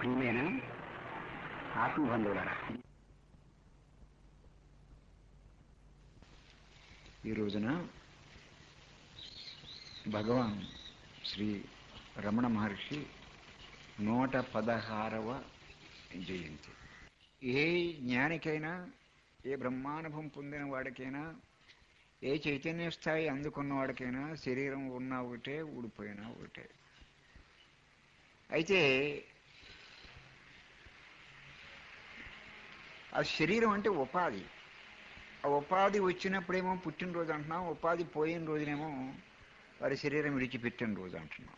ప్రియమైన ఆత్మబంధువులారా ఈ రోజున భగవాన్ శ్రీ రమణ మహర్షి నూట పదహారవ జయంతి ఏ జ్ఞానికైనా ఏ బ్రహ్మానుభవం పొందిన వాడికైనా ఏ చైతన్య స్థాయి అందుకున్న వాడికైనా శరీరం ఉన్నా ఒకటే ఊడిపోయినా ఒకటే అయితే ఆ శరీరం అంటే ఉపాధి ఆ ఉపాధి వచ్చినప్పుడేమో పుట్టినరోజు అంటున్నాం ఉపాధి పోయిన రోజునేమో వారి శరీరం విడిచిపెట్టిన రోజు అంటున్నాం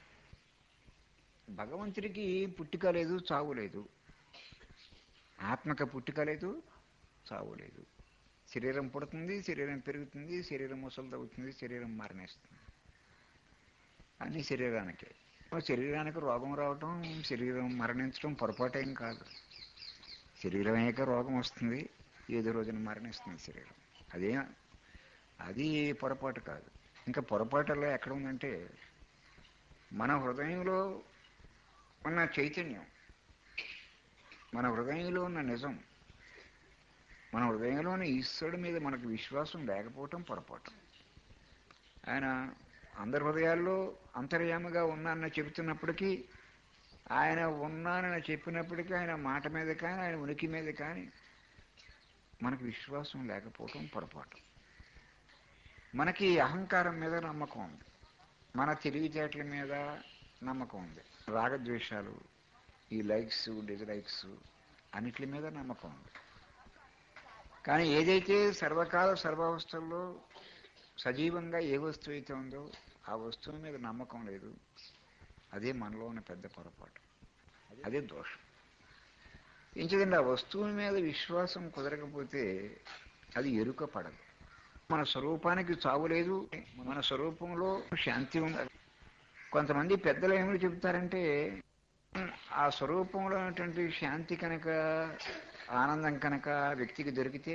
భగవంతుడికి పుట్టుక లేదు చావు లేదు ఆత్మక పుట్టుక లేదు చావు లేదు శరీరం పుడుతుంది శరీరం పెరుగుతుంది శరీరం ముసలిదవుతుంది శరీరం మరణిస్తుంది అన్ని శరీరానికే శరీరానికి రోగం రావటం శరీరం మరణించడం పొరపాటేం కాదు శరీరం అయ్యాక రోగం వస్తుంది ఏదో రోజున మరణిస్తుంది శరీరం అదే అది పొరపాటు కాదు ఇంకా పొరపాటులో ఎక్కడ ఉందంటే మన హృదయంలో ఉన్న చైతన్యం మన హృదయంలో ఉన్న నిజం మన హృదయంలో ఉన్న ఈశ్వరుడి మీద మనకు విశ్వాసం లేకపోవటం పొరపాటు ఆయన అందరి హృదయాల్లో అంతర్యామగా ఉన్నానని చెబుతున్నప్పటికీ ఆయన ఉన్నానని చెప్పినప్పటికీ ఆయన మాట మీద కానీ ఆయన ఉనికి మీద కానీ మనకు విశ్వాసం లేకపోవటం పొరపాటు మనకి అహంకారం మీద నమ్మకం ఉంది మన తెలివితేటల మీద నమ్మకం ఉంది రాగద్వేషాలు ఈ లైక్స్ డిజలైక్స్ అన్నిటి మీద నమ్మకం ఉంది కానీ ఏదైతే సర్వకాల సర్వావస్థల్లో సజీవంగా ఏ వస్తువు అయితే ఉందో ఆ వస్తువు మీద నమ్మకం లేదు అదే మనలో ఉన్న పెద్ద పొరపాటు అదే దోషం ఎంచదండి ఆ వస్తువు మీద విశ్వాసం కుదరకపోతే అది ఎరుక పడదు మన స్వరూపానికి చావు లేదు మన స్వరూపంలో శాంతి ఉంది కొంతమంది పెద్దలు ఏమని చెబుతారంటే ఆ స్వరూపంలో ఉన్నటువంటి శాంతి కనుక ఆనందం కనుక వ్యక్తికి దొరికితే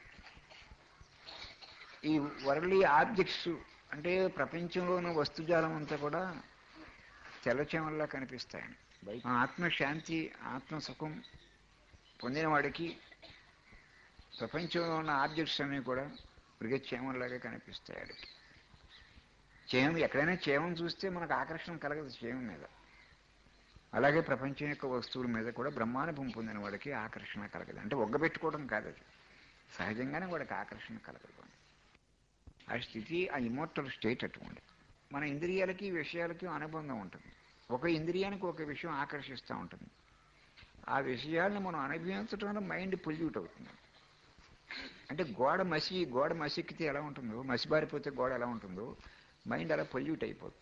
ఈ వరల్డ్ ఆబ్జెక్ట్స్ అంటే ప్రపంచంలో ఉన్న వస్తుజాలం అంతా కూడా తెల్లచెమల్లా కనిపిస్తాయని ఆత్మశాంతి ఆత్మసుఖం పొందిన వాడికి ప్రపంచంలో ఉన్న ఆబ్జెక్ట్స్ అన్నీ కూడా మృగచేమంలాగా కనిపిస్తాయి వాడికి చేయం ఎక్కడైనా చేయం చూస్తే మనకు ఆకర్షణ కలగదు చేయం మీద అలాగే ప్రపంచం యొక్క వస్తువుల మీద కూడా బ్రహ్మానుభవం పొందిన వాడికి ఆకర్షణ కలగదు అంటే ఒగ్గబెట్టుకోవడం కాదు అది సహజంగానే వాడికి ఆకర్షణ కలగదు ఆ స్థితి ఆ ఇమోర్టల్ స్టేట్ అటువంటి మన ఇంద్రియాలకి విషయాలకి అనుబంధం ఉంటుంది ఒక ఇంద్రియానికి ఒక విషయం ఆకర్షిస్తూ ఉంటుంది ఆ విషయాలను మనం అనుభవించడం వల్ల మైండ్ పొల్యూట్ అవుతుంది అంటే గోడ మసి గోడ మసిక్కితే ఎలా ఉంటుందో మసిబారిపోతే గోడ ఎలా ఉంటుందో మైండ్ అలా పొల్యూట్ అయిపోతుంది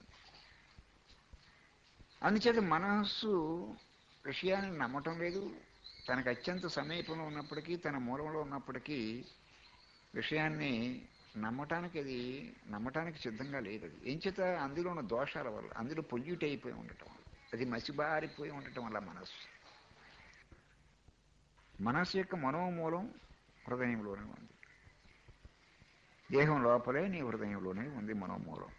అందుచేత మనస్సు విషయాన్ని నమ్మటం లేదు తనకు అత్యంత సమీపంలో ఉన్నప్పటికీ తన మూలంలో ఉన్నప్పటికీ విషయాన్ని నమ్మటానికి అది నమ్మటానికి సిద్ధంగా లేదు అది ఏం చేత అందులో ఉన్న దోషాల వల్ల అందులో పొల్యూట్ అయిపోయి ఉండటం వల్ల అది మసిబారిపోయి ఉండటం వల్ల మనస్సు మనస్సు యొక్క మనోమూలం హృదయంలోనే ఉంది దేహం లోపలే నీ హృదయంలోనే ఉంది మనోమూలం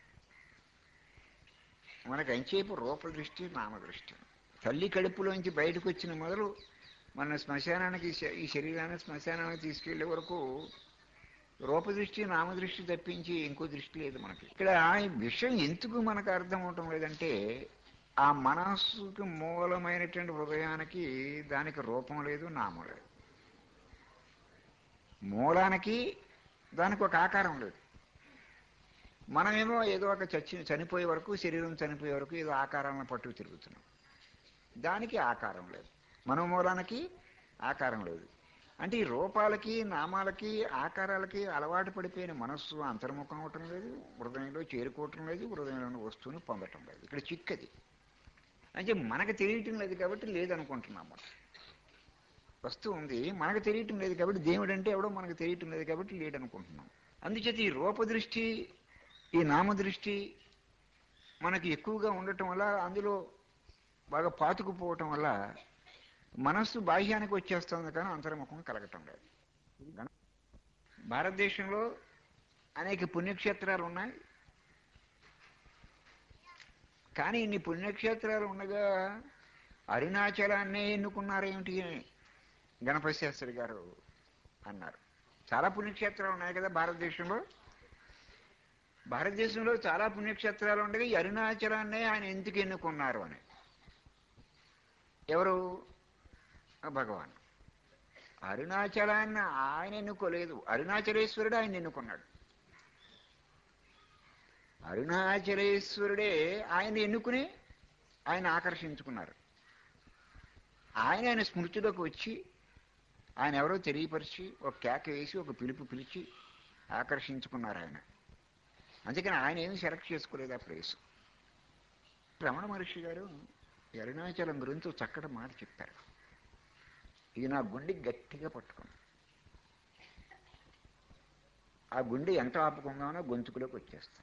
మనకు అంచేపు రూపదృష్టి నామదృష్టి తల్లి కడుపులోంచి బయటకు వచ్చిన మొదలు మన శ్మశానానికి ఈ శరీరాన్ని శ్మశానానికి తీసుకెళ్లే వరకు రూపదృష్టి నామదృష్టి తప్పించి ఇంకో దృష్టి లేదు మనకి ఇక్కడ ఈ విషయం ఎందుకు మనకు అర్థం అవటం లేదంటే ఆ మనస్సుకి మూలమైనటువంటి హృదయానికి దానికి రూపం లేదు నామం లేదు మూలానికి దానికి ఒక ఆకారం లేదు మనమేమో ఏదో ఒక చచ్చి చనిపోయే వరకు శరీరం చనిపోయే వరకు ఏదో ఆకారాలను పట్టుకు తిరుగుతున్నాం దానికి ఆకారం లేదు మన మూలానికి ఆకారం లేదు అంటే ఈ రూపాలకి నామాలకి ఆకారాలకి అలవాటు పడిపోయిన మనస్సు అంతర్ముఖం అవటం లేదు హృదయంలో చేరుకోవటం లేదు హృదయంలోని వస్తువుని పొందటం లేదు ఇక్కడ చిక్కది అంటే మనకు తెలియటం లేదు కాబట్టి లేదనుకుంటున్నాం మనం వస్తువు ఉంది మనకు తెలియటం లేదు కాబట్టి దేవుడు అంటే ఎవడో మనకు తెలియటం లేదు కాబట్టి లేడనుకుంటున్నాం అందుచేత ఈ రూపదృష్టి ఈ నామదృష్టి మనకి ఎక్కువగా ఉండటం వల్ల అందులో బాగా పాతుకుపోవటం వల్ల మనస్సు బాహ్యానికి వచ్చేస్తుంది కానీ అంతర్ముఖం కలగటం లేదు భారతదేశంలో అనేక పుణ్యక్షేత్రాలు ఉన్నాయి కానీ ఇన్ని పుణ్యక్షేత్రాలు ఉండగా అరుణాచలాన్నే ఎన్నుకున్నారేమిటి గణపతి శాస్త్రి గారు అన్నారు చాలా పుణ్యక్షేత్రాలు ఉన్నాయి కదా భారతదేశంలో భారతదేశంలో చాలా పుణ్యక్షేత్రాలు ఉండగా ఈ అరుణాచలాన్నే ఆయన ఎందుకు ఎన్నుకున్నారు అని ఎవరు ఆ భగవాన్ అరుణాచలాన్ని ఆయన ఎన్నుకోలేదు అరుణాచలేశ్వరుడు ఆయన ఎన్నుకున్నాడు అరుణాచలేశ్వరుడే ఆయన ఎన్నుకుని ఆయన ఆకర్షించుకున్నారు ఆయన ఆయన స్మృతిలోకి వచ్చి ఆయన ఎవరో తెలియపరిచి ఒక కేక వేసి ఒక పిలుపు పిలిచి ఆకర్షించుకున్నారు ఆయన అందుకని ఆయన ఏమీ సెలెక్ట్ చేసుకోలేదు ఆ ప్లేస్ రమణ మహర్షి గారు ఈ అరుణాచలం గురించి ఒక చక్కటి మాట చెప్పారు ఇది నా గుండె గట్టిగా పట్టుకుంది ఆ గుండె ఎంత ఆపుకుందానో గొంతుకులోకి వచ్చేస్తాను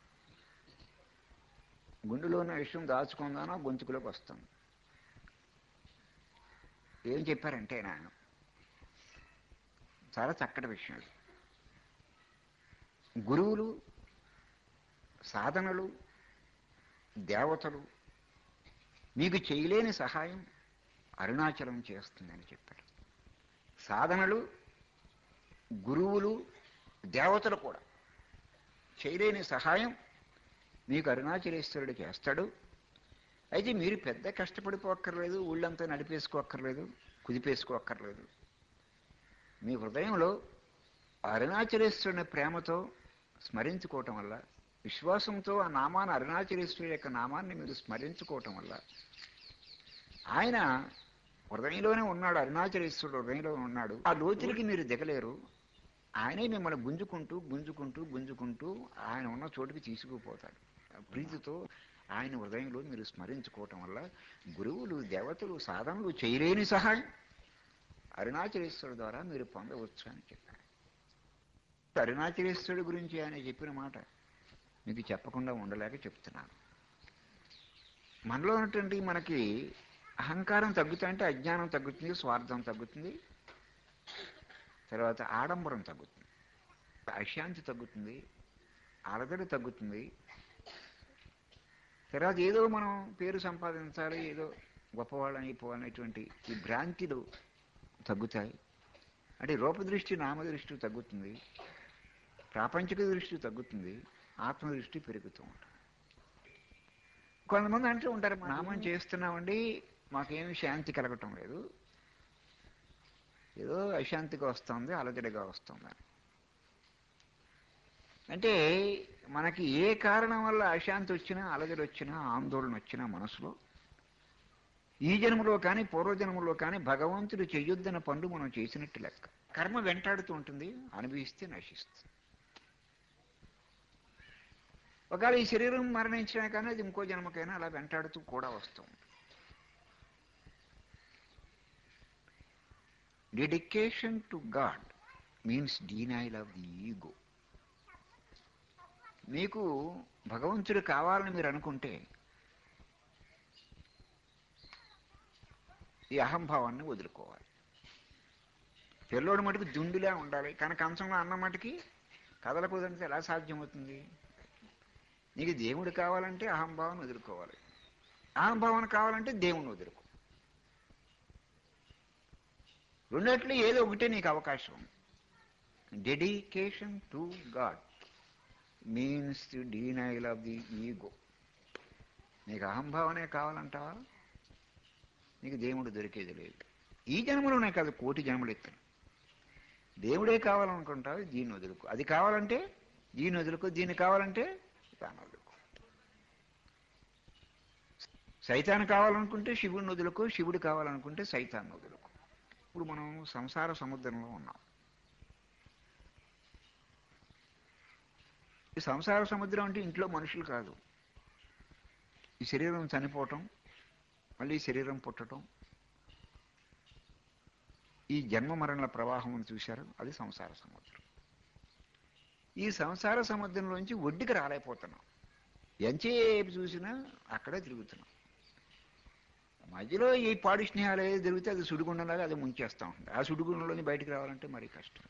గుండెలో ఉన్న విషయం దాచుకుందానో గొంతుకులోకి వస్తుంది ఏం చెప్పారంటే ఆయన చాలా చక్కటి విషయం గురువులు సాధనలు దేవతలు మీకు చేయలేని సహాయం అరుణాచలం చేస్తుందని చెప్పారు సాధనలు గురువులు దేవతలు కూడా చేయలేని సహాయం మీకు అరుణాచలేశ్వరుడు చేస్తాడు అయితే మీరు పెద్ద కష్టపడిపోక్కర్లేదు ఊళ్ళంతా నడిపేసుకోక్కర్లేదు కుదిపేసుకోక్కర్లేదు మీ హృదయంలో అరుణాచలేశ్వరుని ప్రేమతో స్మరించుకోవటం వల్ల విశ్వాసంతో ఆ నామాన్ని అరుణాచలేశ్వరుడు యొక్క నామాన్ని మీరు స్మరించుకోవటం వల్ల ఆయన హృదయంలోనే ఉన్నాడు అరుణాచలేశ్వరుడు హృదయంలో ఉన్నాడు ఆ లోతులకి మీరు దిగలేరు ఆయనే మిమ్మల్ని గుంజుకుంటూ గుంజుకుంటూ గుంజుకుంటూ ఆయన ఉన్న చోటుకి తీసుకుపోతాడు ఆ ప్రీతితో ఆయన హృదయంలో మీరు స్మరించుకోవటం వల్ల గురువులు దేవతలు సాధనలు చేయలేని సహాయం అరుణాచలేశ్వరుడు ద్వారా మీరు పొందవచ్చు అని చెప్పారు అరుణాచలేశ్వరుడు గురించి ఆయన చెప్పిన మాట మీకు చెప్పకుండా ఉండలేక చెప్తున్నాను మనలో ఉన్నటువంటి మనకి అహంకారం తగ్గుతా అంటే అజ్ఞానం తగ్గుతుంది స్వార్థం తగ్గుతుంది తర్వాత ఆడంబరం తగ్గుతుంది అశాంతి తగ్గుతుంది అలదడి తగ్గుతుంది తర్వాత ఏదో మనం పేరు సంపాదించాలి ఏదో గొప్పవాళ్ళని అయిపోవాలనేటువంటి ఈ భ్రాంతిలు తగ్గుతాయి అంటే రూపదృష్టి నామదృష్టి తగ్గుతుంది ప్రాపంచిక దృష్టి తగ్గుతుంది ఆత్మదృష్టి పెరుగుతూ ఉంటుంది కొంతమంది అంటూ ఉంటారు నామం చేస్తున్నామండి మాకేమి శాంతి కలగటం లేదు ఏదో అశాంతిగా వస్తుంది అలజడిగా వస్తుంది అంటే మనకి ఏ కారణం వల్ల అశాంతి వచ్చినా అలజడి వచ్చినా ఆందోళన వచ్చినా మనసులో ఈ జన్మలో కానీ పూర్వజన్మలో కానీ భగవంతుడు చెయ్యొద్దన్న పనులు మనం చేసినట్టు లెక్క కర్మ వెంటాడుతూ ఉంటుంది అనుభవిస్తే నశిస్తుంది ఒకవేళ ఈ శరీరం మరణించినా కానీ అది ఇంకో జన్మకైనా అలా వెంటాడుతూ కూడా వస్తూ ఉంటుంది dedication to God means denial of the ego మీకు భగవంతుడు కావాలని మీరు అనుకుంటే ఈ అహంభావాన్ని వదులుకోవాలి పిల్లోడు మటుకు దుండిలా ఉండాలి కానీ కంచంలో అన్న మటుకి కదలకూదంటే ఎలా సాధ్యమవుతుంది నీకు దేవుడు కావాలంటే అహంభావాన్ని వదులుకోవాలి అహంభావన కావాలంటే దేవుణ్ణి వదులుకో రెండట్లు ఏదో ఒకటే నీకు అవకాశం dedication to God means to denial of the ego నీకు అహంభావనే కావాలంటావా నీకు దేవుడు దొరికేది లేదు ఈ జన్మలోనే కాదు కోటి జన్మలు ఎత్తాను దేవుడే కావాలనుకుంటావు దీన్ని వదులుకో అది కావాలంటే దీన్ని వదులుకో దీన్ని కావాలంటే దాన్ని వదులుకో సైతాన్ని కావాలనుకుంటే శివుడిని వదులుకో శివుడు కావాలనుకుంటే సైతాన్ని వదులుకో ఇప్పుడు మనం సంసార సముద్రంలో ఉన్నాం ఈ సంసార సముద్రం అంటే ఇంట్లో మనుషులు కాదు ఈ శరీరం చనిపోవటం మళ్ళీ శరీరం పుట్టడం ఈ జన్మ మరణల ప్రవాహం అని చూశారు అది సంసార సముద్రం ఈ సంసార సముద్రంలోంచి ఒడ్డుకి రాలేకపోతున్నాం ఎంతసేపు చూసినా అక్కడే తిరుగుతున్నాం మధ్యలో ఈ పాడి స్నేహాలు ఏది తిరిగితే అది సుడిగుండంలాగా అది ముంచేస్తూ ఉంటుంది ఆ సుడిగుండంలోని బయటికి రావాలంటే మరీ కష్టం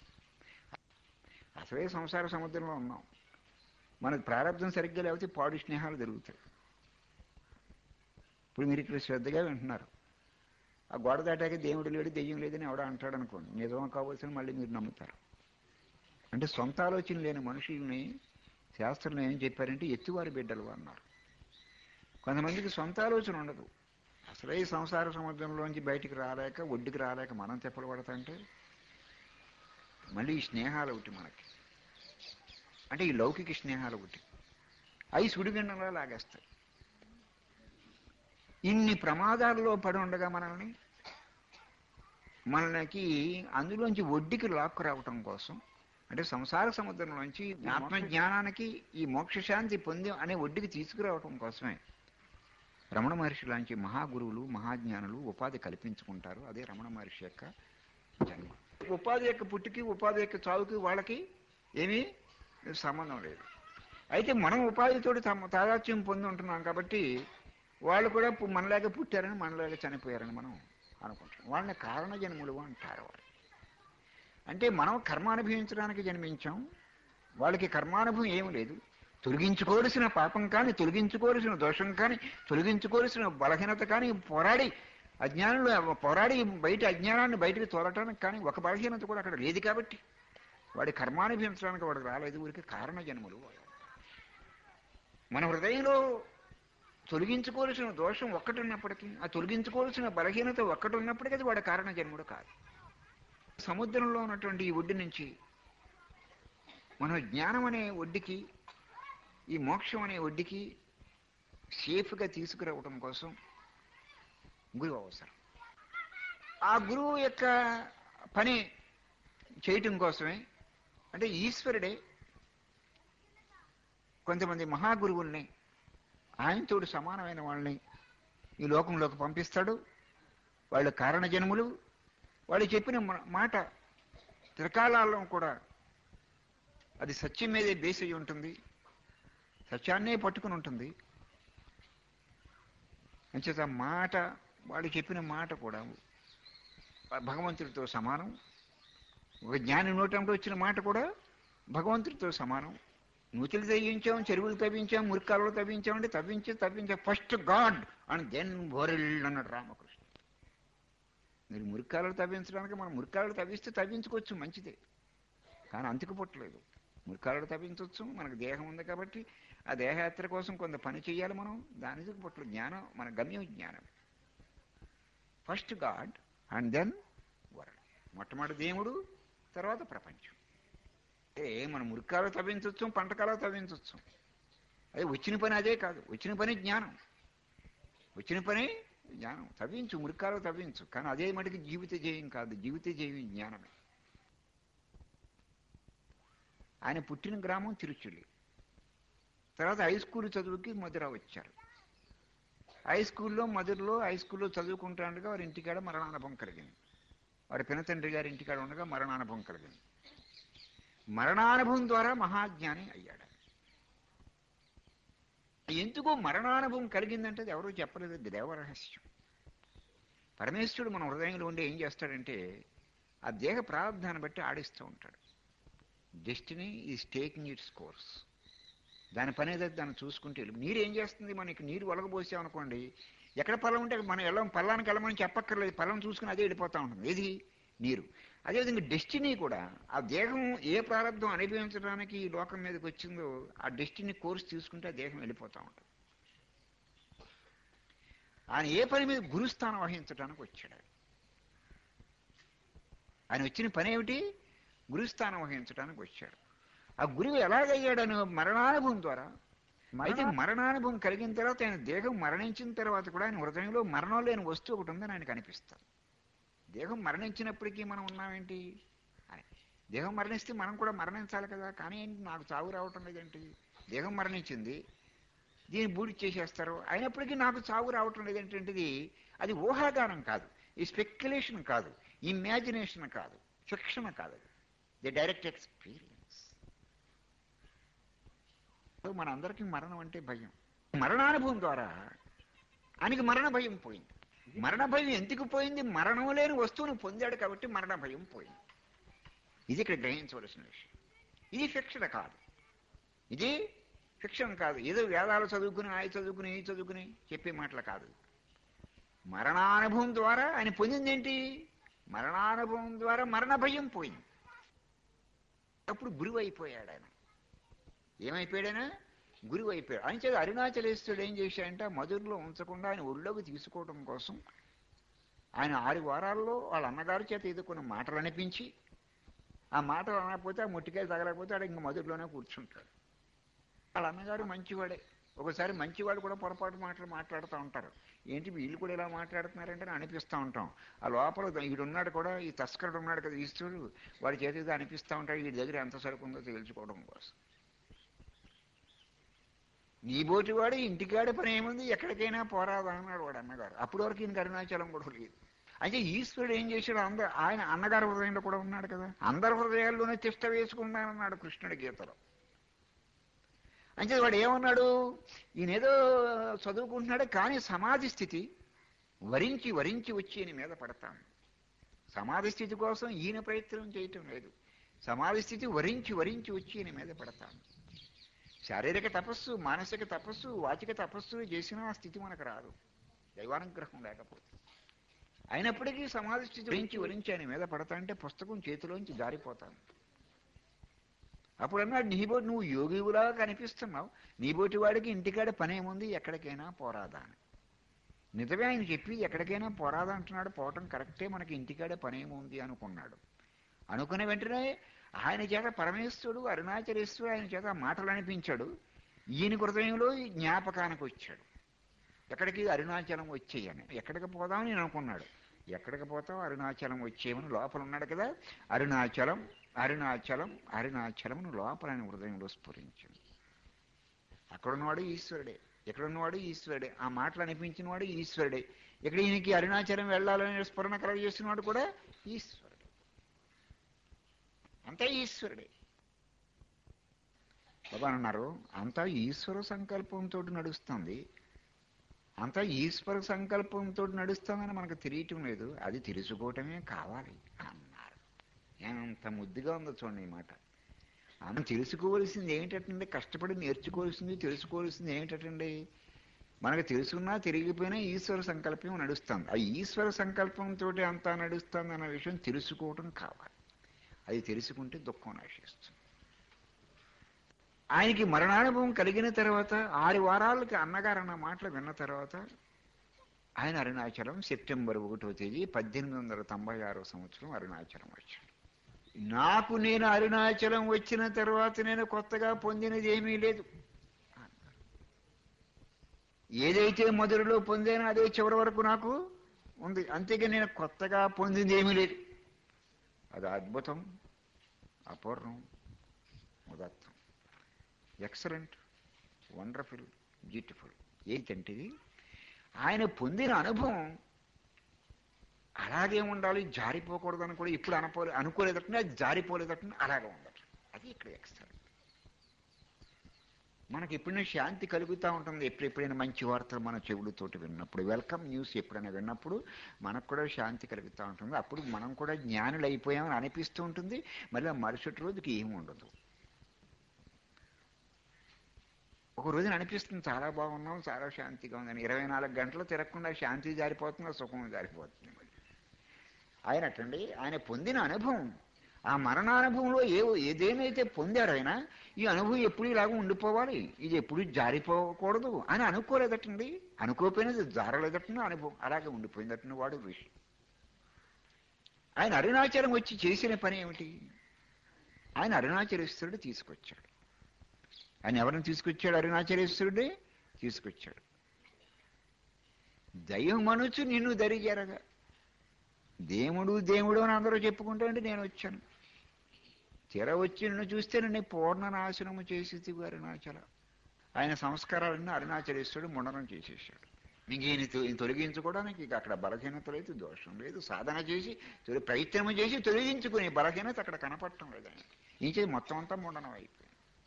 అసలే సంసార సముద్రంలో ఉన్నాం మనకు ప్రారంభం సరిగ్గా లేకపోతే పాడు స్నేహాలు జరుగుతాయి ఇప్పుడు మీరు ఇక్కడ శ్రద్ధగా వింటున్నారు ఆ గోడ దాటాక దేవుడు లేడు దెయ్యం లేదని ఎవడో అంటాడు అనుకోండి నిజం కావాల్సిన మళ్ళీ మీరు నమ్ముతారు అంటే సొంత ఆలోచన లేని మనుషుల్ని శాస్త్రంలో ఏం చెప్పారంటే ఎత్తువారి బిడ్డలు అన్నారు కొంతమందికి సొంత ఆలోచన ఉండదు అసలే ఈ సంసార సముద్రంలోంచి బయటికి రాలేక ఒడ్డుకి రాలేక మనం తెప్పలు పడతాంటే మళ్ళీ ఈ స్నేహాలు ఒకటి మనకి అంటే ఈ లౌకిక స్నేహాలు ఒకటి అవి సుడిగండంలో లాగేస్తాయి ఇన్ని ప్రమాదాల్లో పడి ఉండగా మనల్ని మనకి అందులోంచి ఒడ్డుకి లాక్కు రావటం కోసం అంటే సంసార సముద్రంలోంచి ఆత్మజ్ఞానానికి ఈ మోక్ష శాంతి పొంది అనే ఒడ్డుకి తీసుకురావటం కోసమే రమణ మహర్షి లాంటి మహాగురువులు మహాజ్ఞానులు ఉపాధి కల్పించుకుంటారు అదే రమణ మహర్షి యొక్క జన్మ ఉపాధి యొక్క పుట్టికి ఉపాధి యొక్క చావుకి వాళ్ళకి ఏమీ సంబంధం లేదు అయితే మనం ఉపాధితోటి తమ తాదాత్యం పొంది ఉంటున్నాం కాబట్టి వాళ్ళు కూడా పు- మనలాగే పుట్టారని మనలాగే చనిపోయారని మనం అనుకుంటున్నాం వాళ్ళని కారణ జన్ములు అంటారు వాళ్ళు అంటే మనం కర్మ అనుభవించడానికి జన్మించాం వాళ్ళకి కర్మానుభవం ఏమి లేదు తొలగించుకోవలసిన పాపం కానీ తొలగించుకోవలసిన దోషం కానీ తొలగించుకోవలసిన బలహీనత కానీ పోరాడి అజ్ఞానులు పోరాడి బయట అజ్ఞానాన్ని బయటకు తోలటానికి కానీ ఒక బలహీనత కూడా అక్కడ లేదు కాబట్టి వాడి కర్మానుభవించడానికి వాడికి రాలేదు ఊరికి కారణ జన్ములు వాడు. మన హృదయంలో తొలగించుకోవలసిన దోషం ఒక్కటి ఉన్నప్పటికీ ఆ తొలగించుకోవలసిన బలహీనత ఒక్కటి ఉన్నప్పటికీ అది వాడి కారణ జన్ముడు కాదు సముద్రంలో ఉన్నటువంటి ఈ ఒడ్డు నుంచి మనం జ్ఞానం అనే ఒడ్డుకి ఈ మోక్షం అనే ఒడ్డుకి సేఫ్గా తీసుకురావడం కోసం గురువు అవసరం ఆ గురువు యొక్క పని చేయటం కోసమే అంటే ఈశ్వరుడే కొంతమంది మహాగురువుల్ని ఆయనతోడు సమానమైన వాళ్ళని ఈ లోకంలోకి పంపిస్తాడు వాళ్ళు కారణజన్ములు వాళ్ళు చెప్పిన మా- మాట త్రికాలాల్లో కూడా అది సత్యం మీదే బేస్ అయి ఉంటుంది సత్యాన్నే పట్టుకుని ఉంటుంది అంచేత మాట వాళ్ళు చెప్పిన మాట కూడా భగవంతుడితో సమానం ఒక జ్ఞాని నోటంలో వచ్చిన మాట కూడా భగవంతుడితో సమానం నూతులు తవ్వించాం చెరువులు తవ్వించాం మురికాలు తవ్వించాం అంటే తవ్వించి తవ్వించాం ఫస్ట్ గాడ్ అండ్ దెన్ బోరెల్ అన్నాడు రామకృష్ణ మీరు మురికాలు తవ్వించడానికి మనం మురికాలు తవ్విస్తే తవ్వించుకోవచ్చు మంచిదే కానీ అంతుకు పుట్టలేదు మురికాలు తవ్వించవచ్చు మనకు దేహం ఉంది కాబట్టి ఆ దేహయాత్ర కోసం కొంత పని చేయాలి మనం దానికి పుట్టలు జ్ఞానం మన గమ్యం జ్ఞానం first God and then world మొట్టమొదటి దేవుడు తర్వాత ప్రపంచం ఏ మనం మురికాలు తవ్వించవచ్చు పంటకాలు తవ్వించవచ్చు అదే వచ్చిన పని అదే కాదు వచ్చిన పని జ్ఞానం వచ్చిన పని జ్ఞానం తవ్వించు మురికాలు తవ్వించు కానీ అదే మటుకు జీవిత జయం కాదు జీవిత జయం జ్ఞానమే ఆయన పుట్టిన గ్రామం తిరుచులి తర్వాత హై స్కూల్ చదువుకి మధుర వచ్చారు హై స్కూల్లో మధురలో హై స్కూల్లో చదువుకుంటా ఉండగా వారి ఇంటికాడ మరణానుభవం కలిగింది వారి పినతండ్రి గారి ఇంటికాడ ఉండగా మరణానుభవం కలిగింది మరణానుభవం ద్వారా మహాజ్ఞాని అయ్యాడు ఎందుకో మరణానుభవం కలిగిందంటే అది ఎవరూ చెప్పలేదు అది దేవరహస్యం పరమేశ్వరుడు మన హృదయంలో ఉండి ఏం చేస్తాడంటే ఆ దేహ ప్రారంధాన్ని బట్టి ఆడిస్తూ ఉంటాడు destiny is taking its course దాని పని ఏదో దాన్ని చూసుకుంటే వెళ్ళు. నీరు ఏం చేస్తుంది మనకి నీరు ఒలగబోసామనుకోండి ఎక్కడ పొలం ఉంటే మనం వెళ్ళం పల్లానికి వెళ్ళమని చెప్పక్కర్లేదు పొలం చూసుకుని అదే వెళ్ళిపోతూ ఉంటుంది ఏది నీరు అదేవిధంగా డెస్టినీ కూడా ఆ దేహం ఏ ప్రారంభం అనుభవించడానికి ఈ లోకం మీదకి వచ్చిందో ఆ డెస్టినీ కోర్స్ తీసుకుంటే ఆ దేహం వెళ్ళిపోతూ ఉంటుంది ఆయన ఏ పని మీద గురుస్థానం వహించడానికి వచ్చాడు ఆయన. ఆయన వచ్చిన పని ఏమిటి గురుస్థానం వహించడానికి వచ్చాడు ఆ గురువు ఎలాగయ్యాడని మరణానుభవం ద్వారా అయితే మరణానుభవం కలిగిన తర్వాత ఆయన దేహం మరణించిన తర్వాత కూడా ఆయన హృదయంలో మరణం లేని వస్తువు ఒకటి ఉందని ఆయనకు అనిపిస్తుంది దేహం మరణించినప్పటికీ మనం ఉన్నామేంటి అని దేహం మరణిస్తే మనం కూడా మరణించాలి కదా కానీ ఏంటి నాకు చావు రావటం లేదేంటి దేహం మరణించింది దీన్ని బూడి చేసేస్తారు అయినప్పటికీ నాకు చావు రావటం లేదేంటంటిది అది ఊహాగానం కాదు ఈ స్పెక్యులేషన్ కాదు ఇమాజినేషన్ కాదు ఫిక్షన్ కాదు ది డైరెక్ట్ ఎక్స్పీరియన్స్ మన అందరికీ మరణం అంటే భయం మరణానుభవం ద్వారా ఆయనకి మరణ భయం పోయింది మరణ భయం ఎందుకు పోయింది మరణం లేని వస్తువును పొందాడు కాబట్టి మరణ భయం పోయింది ఇది ఇక్కడ గ్రహించవలసిన విషయం ఇది ఫిక్షన్ కాదు ఇది ఫిక్షన్ కాదు ఏదో వేదాలు చదువుకుని ఆయి చదువుకుని ఈ చదువుకుని చెప్పే మాటలు కాదు మరణానుభవం ద్వారా ఆయన పొందింది ఏంటి మరణానుభవం ద్వారా మరణ భయం పోయింది అప్పుడు గురువు అయిపోయాడు ఆయన ఏమైపోయాడైనా గురువు అయిపోయాడు ఆయన చేత అరుణాచలేశ్వరుడు ఏం చేశాడంటే ఆ మధురలో ఉంచకుండా ఆయన ఒళ్ళోకి తీసుకోవడం కోసం ఆయన ఆరు వారాల్లో వాళ్ళ అన్నగారి చేత ఏదో కొన్ని మాటలు అనిపించి ఆ మాటలు అనకపోతే ఆ ముట్టికాయలు తగలకపోతే ఆడ ఇంక మధురలోనే కూర్చుంటాడు వాళ్ళ అన్నగారు మంచివాడే ఒకసారి మంచివాడు కూడా పొరపాటు మాటలు మాట్లాడుతూ ఉంటారు ఏంటి వీళ్ళు కూడా ఇలా మాట్లాడుతున్నారంటే అనిపిస్తూ ఉంటాం ఆ లోపల వీడున్నాడు కూడా ఈ తస్కరుడు ఉన్నాడు కదా ఈశ్వరుడు వాడి చేతి ఏదో అనిపిస్తూ ఉంటాడు వీడి దగ్గర ఎంత సరుకుందో తేల్చుకోవడం కోసం నీ బోటి వాడు ఇంటికాడ పని ఏముంది ఎక్కడికైనా పోరాదా అన్నాడు వాడు అన్నగారు అప్పటి వరకు ఈయనకి అరుణాచలం కూడా లేదు అయితే ఈశ్వరుడు ఏం చేశాడు అంద ఆయన అన్నగారి హృదయంలో కూడా ఉన్నాడు కదా అందరి హృదయాల్లోనే తిష్ట వేసుకున్నానన్నాడు కృష్ణుడి గీతలో అంటే వాడు ఏమన్నాడు ఈయనేదో చదువుకుంటున్నాడు కానీ సమాధి స్థితి వరించి వరించి వచ్చి ఈయన మీద పడతాను సమాధి స్థితి కోసం ఈయన ప్రయత్నం చేయటం లేదు సమాధి స్థితి వరించి వరించి వచ్చి ఈయన మీద పడతాను శారీరక తపస్సు మానసిక తపస్సు వాచిక తపస్సు చేసిన ఆ స్థితి మనకు రాదు దైవానుగ్రహం లేకపోతే అయినప్పటికీ సమాధి స్థితి వరించి వరించి ఆయన మీద పడతా అంటే పుస్తకం చేతిలోంచి జారిపోతాను అప్పుడు అన్నాడు నీబోటి నువ్వు యోగివులాగా కనిపిస్తున్నావు నీబోటి వాడికి ఇంటికాడ పని ఏముంది ఎక్కడికైనా పోరాదా అని నిజమే ఆయన చెప్పి ఎక్కడికైనా పోరాదా అంటున్నాడు పోవటం కరెక్టే మనకి ఇంటికాడ పని ఏముంది అనుకున్నాడు అనుకున్న వెంటనే ఆయన చేత పరమేశ్వరుడు అరుణాచలేశ్వరుడు ఆయన చేత ఆ మాటలు అనిపించాడు ఈయన హృదయంలో ఈ జ్ఞాపకానికి వచ్చాడు ఎక్కడికి అరుణాచలం వచ్చేయని ఎక్కడికి పోదామని నేను అనుకున్నాడు ఎక్కడికి పోతావు అరుణాచలం వచ్చేయమని లోపల ఉన్నాడు కదా అరుణాచలం అరుణాచలం అరుణాచలమును లోపల ఆయన హృదయంలో స్ఫురించింది అక్కడున్నవాడు ఈశ్వరుడే ఎక్కడున్నవాడు ఈశ్వరుడే ఆ మాటలు అనిపించిన వాడు ఈశ్వరుడే ఇక్కడ ఈయనకి అరుణాచలం వెళ్ళాలనే స్ఫురణ కలగజేసిన వాడు కూడా ఈశ్వరుడే అంతా ఈశ్వరుడే బాబా అన్నారు అంతా ఈశ్వర సంకల్పంతో నడుస్తుంది అంతా ఈశ్వర సంకల్పంతో నడుస్తుందని మనకు తెలియటం లేదు అది తెలుసుకోవటమే కావాలి అన్నారు ఎంత ముద్దుగా ఉందో చూడండి ఈ మాట మనం తెలుసుకోవలసింది ఏమిటంటే కష్టపడి నేర్చుకోవాల్సింది తెలుసుకోవాల్సింది ఏమిటండి మనకు తెలుసున్నా తిరిగిపోయినా ఈశ్వర సంకల్పం నడుస్తుంది ఆ ఈశ్వర సంకల్పంతో అంతా నడుస్తుంది అన్న విషయం తెలుసుకోవటం కావాలి అది తెలుసుకుంటే దుఃఖం నశిస్తుంది ఆయనకి మరణానుభవం కలిగిన తర్వాత ఆరు వారాలకి అన్నగారు అన్న మాటలు విన్న తర్వాత ఆయన అరుణాచలం సెప్టెంబర్ ఒకటో తేదీ పద్దెనిమిది వందల తొంభై ఆరో సంవత్సరం అరుణాచలం వచ్చాడు నాకు నేను అరుణాచలం వచ్చిన తర్వాత నేను కొత్తగా పొందినది ఏమీ లేదు ఏదైతే మొదలులో పొందానో అదే చివరి వరకు నాకు ఉంది అంతేగా నేను కొత్తగా పొందింది ఏమీ లేదు అది అద్భుతం అపూర్ణం ఉదత్తం ఎక్సలెంట్ వండర్ఫుల్ బ్యూటిఫుల్ ఏంటంటే ఇది ఆయన పొందిన అనుభవం అలాగే ఉండాలి జారిపోకూడదని కూడా ఇప్పుడు అనుకోలే అనుకోలేదట అది జారిపోలేదట అలాగే ఉండదు అది ఇక్కడ ఎక్సలెంట్ మనకి ఎప్పుడైనా శాంతి కలుగుతూ ఉంటుంది ఎప్పుడు ఎప్పుడైనా మంచి వార్తలు మన చెవులతోటి విన్నప్పుడు వెల్కమ్ న్యూస్ ఎప్పుడైనా విన్నప్పుడు మనకు కూడా శాంతి కలుగుతూ ఉంటుంది అప్పుడు మనం కూడా జ్ఞానులు అయిపోయామని అనిపిస్తూ ఉంటుంది మళ్ళీ ఆ మరుసటి రోజుకి ఏమి ఉండదు ఒక రోజున అనిపిస్తుంది చాలా బాగున్నాం చాలా శాంతిగా ఉందని ఇరవై నాలుగు గంటలు తిరగకుండా శాంతి జారిపోతుంది సుఖం జారిపోతుంది ఆయన అటండి ఆయన పొందిన అనుభవం ఆ మరణానుభవంలో ఏ ఏదేమైతే పొందారో ఆయన ఈ అనుభవం ఎప్పుడు ఇలాగ ఉండిపోవాలి ఇది ఎప్పుడు జారిపోకూడదు అని అనుకోలేదటండి అనుకోపోయినది జారలేదటండి అనుభవం అలాగే ఉండిపోయిందటండి వాడు ఋషి ఆయన అరుణాచలం వచ్చి చేసిన పని ఏమిటి ఆయన అరుణాచలేశ్వరుడు తీసుకొచ్చాడు ఆయన ఎవరిని తీసుకొచ్చాడు అరుణాచలేశ్వరుడే తీసుకొచ్చాడు దైవం మనుచు నిన్ను దరిజారగా దేవుడు దేవుడు అని అందరూ చెప్పుకుంటే నేను వచ్చాను తీర వచ్చి నిన్ను చూస్తే నన్ను పూర్ణ నాశనము చేసి అరుణాచల ఆయన సంస్కారాలన్నీ అరుణాచలేశ్వరుడు ముండనం చేసేసాడు ఇంక ఈయన తొ- ఈయన తొలగించుకోవడానికి ఇక అక్కడ బలహీనత లేదు దోషం లేదు సాధన చేసి తొలి ప్రయత్నం చేసి తొలగించుకునే బలహీనత అక్కడ కనపడటం లేదు ఆయన ఇంకే మొత్తం అంతా ముండనం అయిపోయింది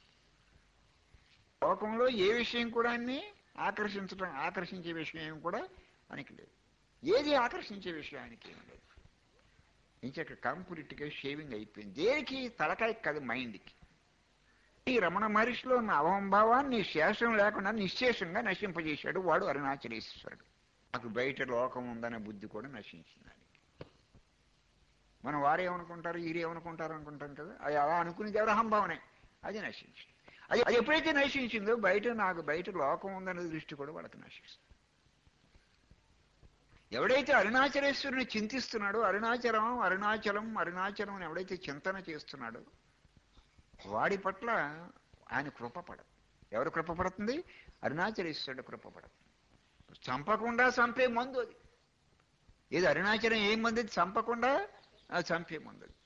లోకంలో ఏ విషయం కూడా అన్ని ఆకర్షించడం ఆకర్షించే విషయం కూడా ఆయనకి లేదు ఏది ఆకర్షించే విషయం ఆయనకి ఏం లేదు ఇంకొక కంప్లీట్గా షేవింగ్ అయిపోయింది దేనికి తలకాయ కాదు మైండ్కి ఈ రమణ మహర్షిలో ఉన్న అహంభావాన్ని శేషం లేకుండా నిశ్శేషంగా నశింపజేశాడు వాడు అరుణాచలేశ్వరుడు నాకు బయట లోకం ఉందనే బుద్ధి కూడా నశించింది ఆయనకి మనం వారేమనుకుంటారు వీరేమనుకుంటారు అనుకుంటాం కదా అది అలా అనుకునేది ఎవరు అహంభావనే అది నశించింది అది అది ఎప్పుడైతే నశించిందో బయట నాకు బయట లోకం ఉందనే దృష్టి కూడా వాళ్ళకి నశిస్తుంది ఎవడైతే అరుణాచలేశ్వరుని చింతిస్తున్నాడో అరుణాచలం అరుణాచలం అరుణాచలం అని ఎవడైతే చింతన చేస్తున్నాడో వాడి పట్ల ఆయన కృప పడదు ఎవరు కృప పడుతుంది అరుణాచలేశ్వరుడు కృప పడదు చంపకుండా చంపే మందు అది ఏది అరుణాచలం ఏం మంది అది చంపకుండా అది చంపే మందు అది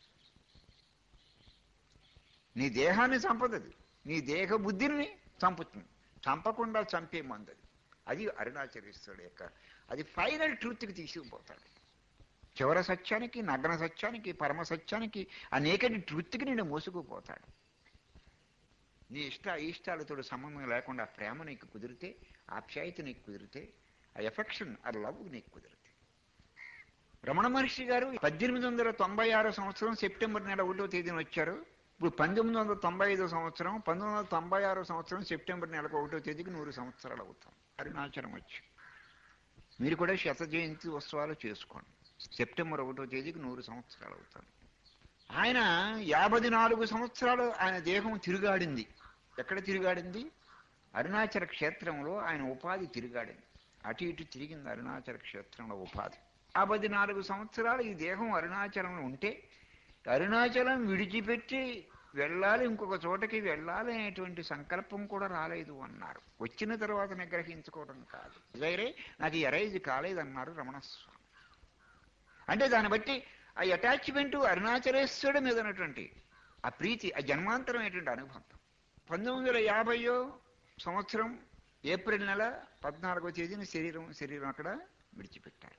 నీ దేహాన్ని చంపదది నీ దేహ బుద్ధిని చంపుతుంది చంపకుండా చంపే మందు అది అది అరుణాచలేశ్వరుడు యొక్క అది ఫైనల్ ట్రూత్కి తీసుకుపోతాడు చివరి సత్యానికి నగ్న సత్యానికి పరమ సత్యానికి అనేకటి ట్రూత్కి నేను మోసుకుపోతాడు నీ ఇష్ట ఇష్టాలతో సంబంధం లేకుండా ప్రేమ నీకు కుదిరితే ఆప్యాయత నీకు కుదిరితే ఆ ఎఫెక్షన్ ఆ లవ్ నీకు కుదిరితే రమణ మహర్షి గారు పద్దెనిమిది వందల తొంభై ఆరో సంవత్సరం సెప్టెంబర్ నెల ఒకటో తేదీన వచ్చారు ఇప్పుడు పంతొమ్మిది వందల తొంభై ఐదో సంవత్సరం పంతొమ్మిది వందల తొంభై ఆరో సంవత్సరం సెప్టెంబర్ నెలకు ఒకటో తేదీకి నూరు సంవత్సరాలు అవుతాం అరుణాచలం వచ్చి మీరు కూడా శత జయంతి ఉత్సవాలు చేసుకోండి సెప్టెంబర్ ఒకటో తేదీకి నూరు సంవత్సరాలు అవుతాను ఆయన యాభై నాలుగు సంవత్సరాలు ఆయన దేహం తిరుగాడింది ఎక్కడ తిరుగాడింది అరుణాచల క్షేత్రంలో ఆయన ఉపాధి తిరుగాడింది అటు ఇటు తిరిగింది అరుణాచల క్షేత్రంలో ఉపాధి యాభై నాలుగు సంవత్సరాలు ఈ దేహం అరుణాచలంలో ఉంటే అరుణాచలం విడిచిపెట్టి వెళ్ళాలి ఇంకొక చోటకి వెళ్ళాలి అనేటువంటి సంకల్పం కూడా రాలేదు అన్నారు వచ్చిన తర్వాత నిగ్రహించుకోవడం కాదు వేరే నాకు ఈ అరైజ్ కాలేదన్నారు రమణస్వామి అంటే దాన్ని బట్టి ఆ అటాచ్మెంట్ అరుణాచలేశ్వరుడు మీద ఉన్నటువంటి ఆ ప్రీతి ఆ జన్మాంతరమైనటువంటి అనుబంధం పంతొమ్మిది వందల యాభైయో సంవత్సరం ఏప్రిల్ నెల పద్నాలుగో తేదీన శరీరం శరీరం అక్కడ విడిచిపెట్టారు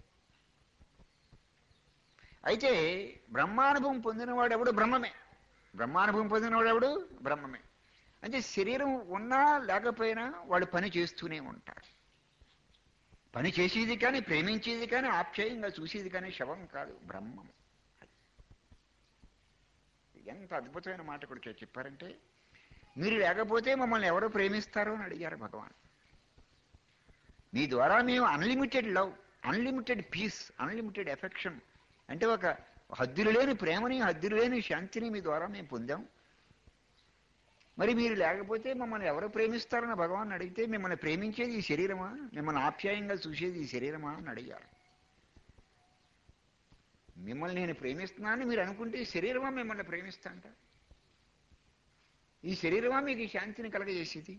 అయితే బ్రహ్మానుభవం పొందినవాడు ఎవడు బ్రహ్మమే బ్రహ్మానుభవం పొందినవాడు ఎవడు బ్రహ్మమే అంటే శరీరం ఉన్నా లేకపోయినా వాళ్ళు పని చేస్తూనే ఉంటారు పని చేసేది కానీ ప్రేమించేది కానీ ఆప్యాయంగా చూసేది కానీ శవం కాదు బ్రహ్మం ఎంత అద్భుతమైన మాట కూడా చెప్పారంటే మీరు లేకపోతే మమ్మల్ని ఎవరు ప్రేమిస్తారు అని అడిగారు భగవాన్ మీ ద్వారా మేము unlimited love unlimited peace unlimited affection అంటే ఒక హద్దులు లేని ప్రేమని హద్దులు లేని శాంతిని మీ ద్వారా మేము పొందాం మరి మీరు లేకపోతే మమ్మల్ని ఎవరు ప్రేమిస్తారని భగవాన్ అడిగితే మిమ్మల్ని ప్రేమించేది ఈ శరీరమా మిమ్మల్ని ఆప్యాయంగా చూసేది ఈ శరీరమా అని అడిగారు మిమ్మల్ని నేను ప్రేమిస్తున్నానని మీరు అనుకుంటే ఈ శరీరమా మిమ్మల్ని ప్రేమిస్తాంట ఈ శరీరమా మీకు ఈ శాంతిని కలగజేసేది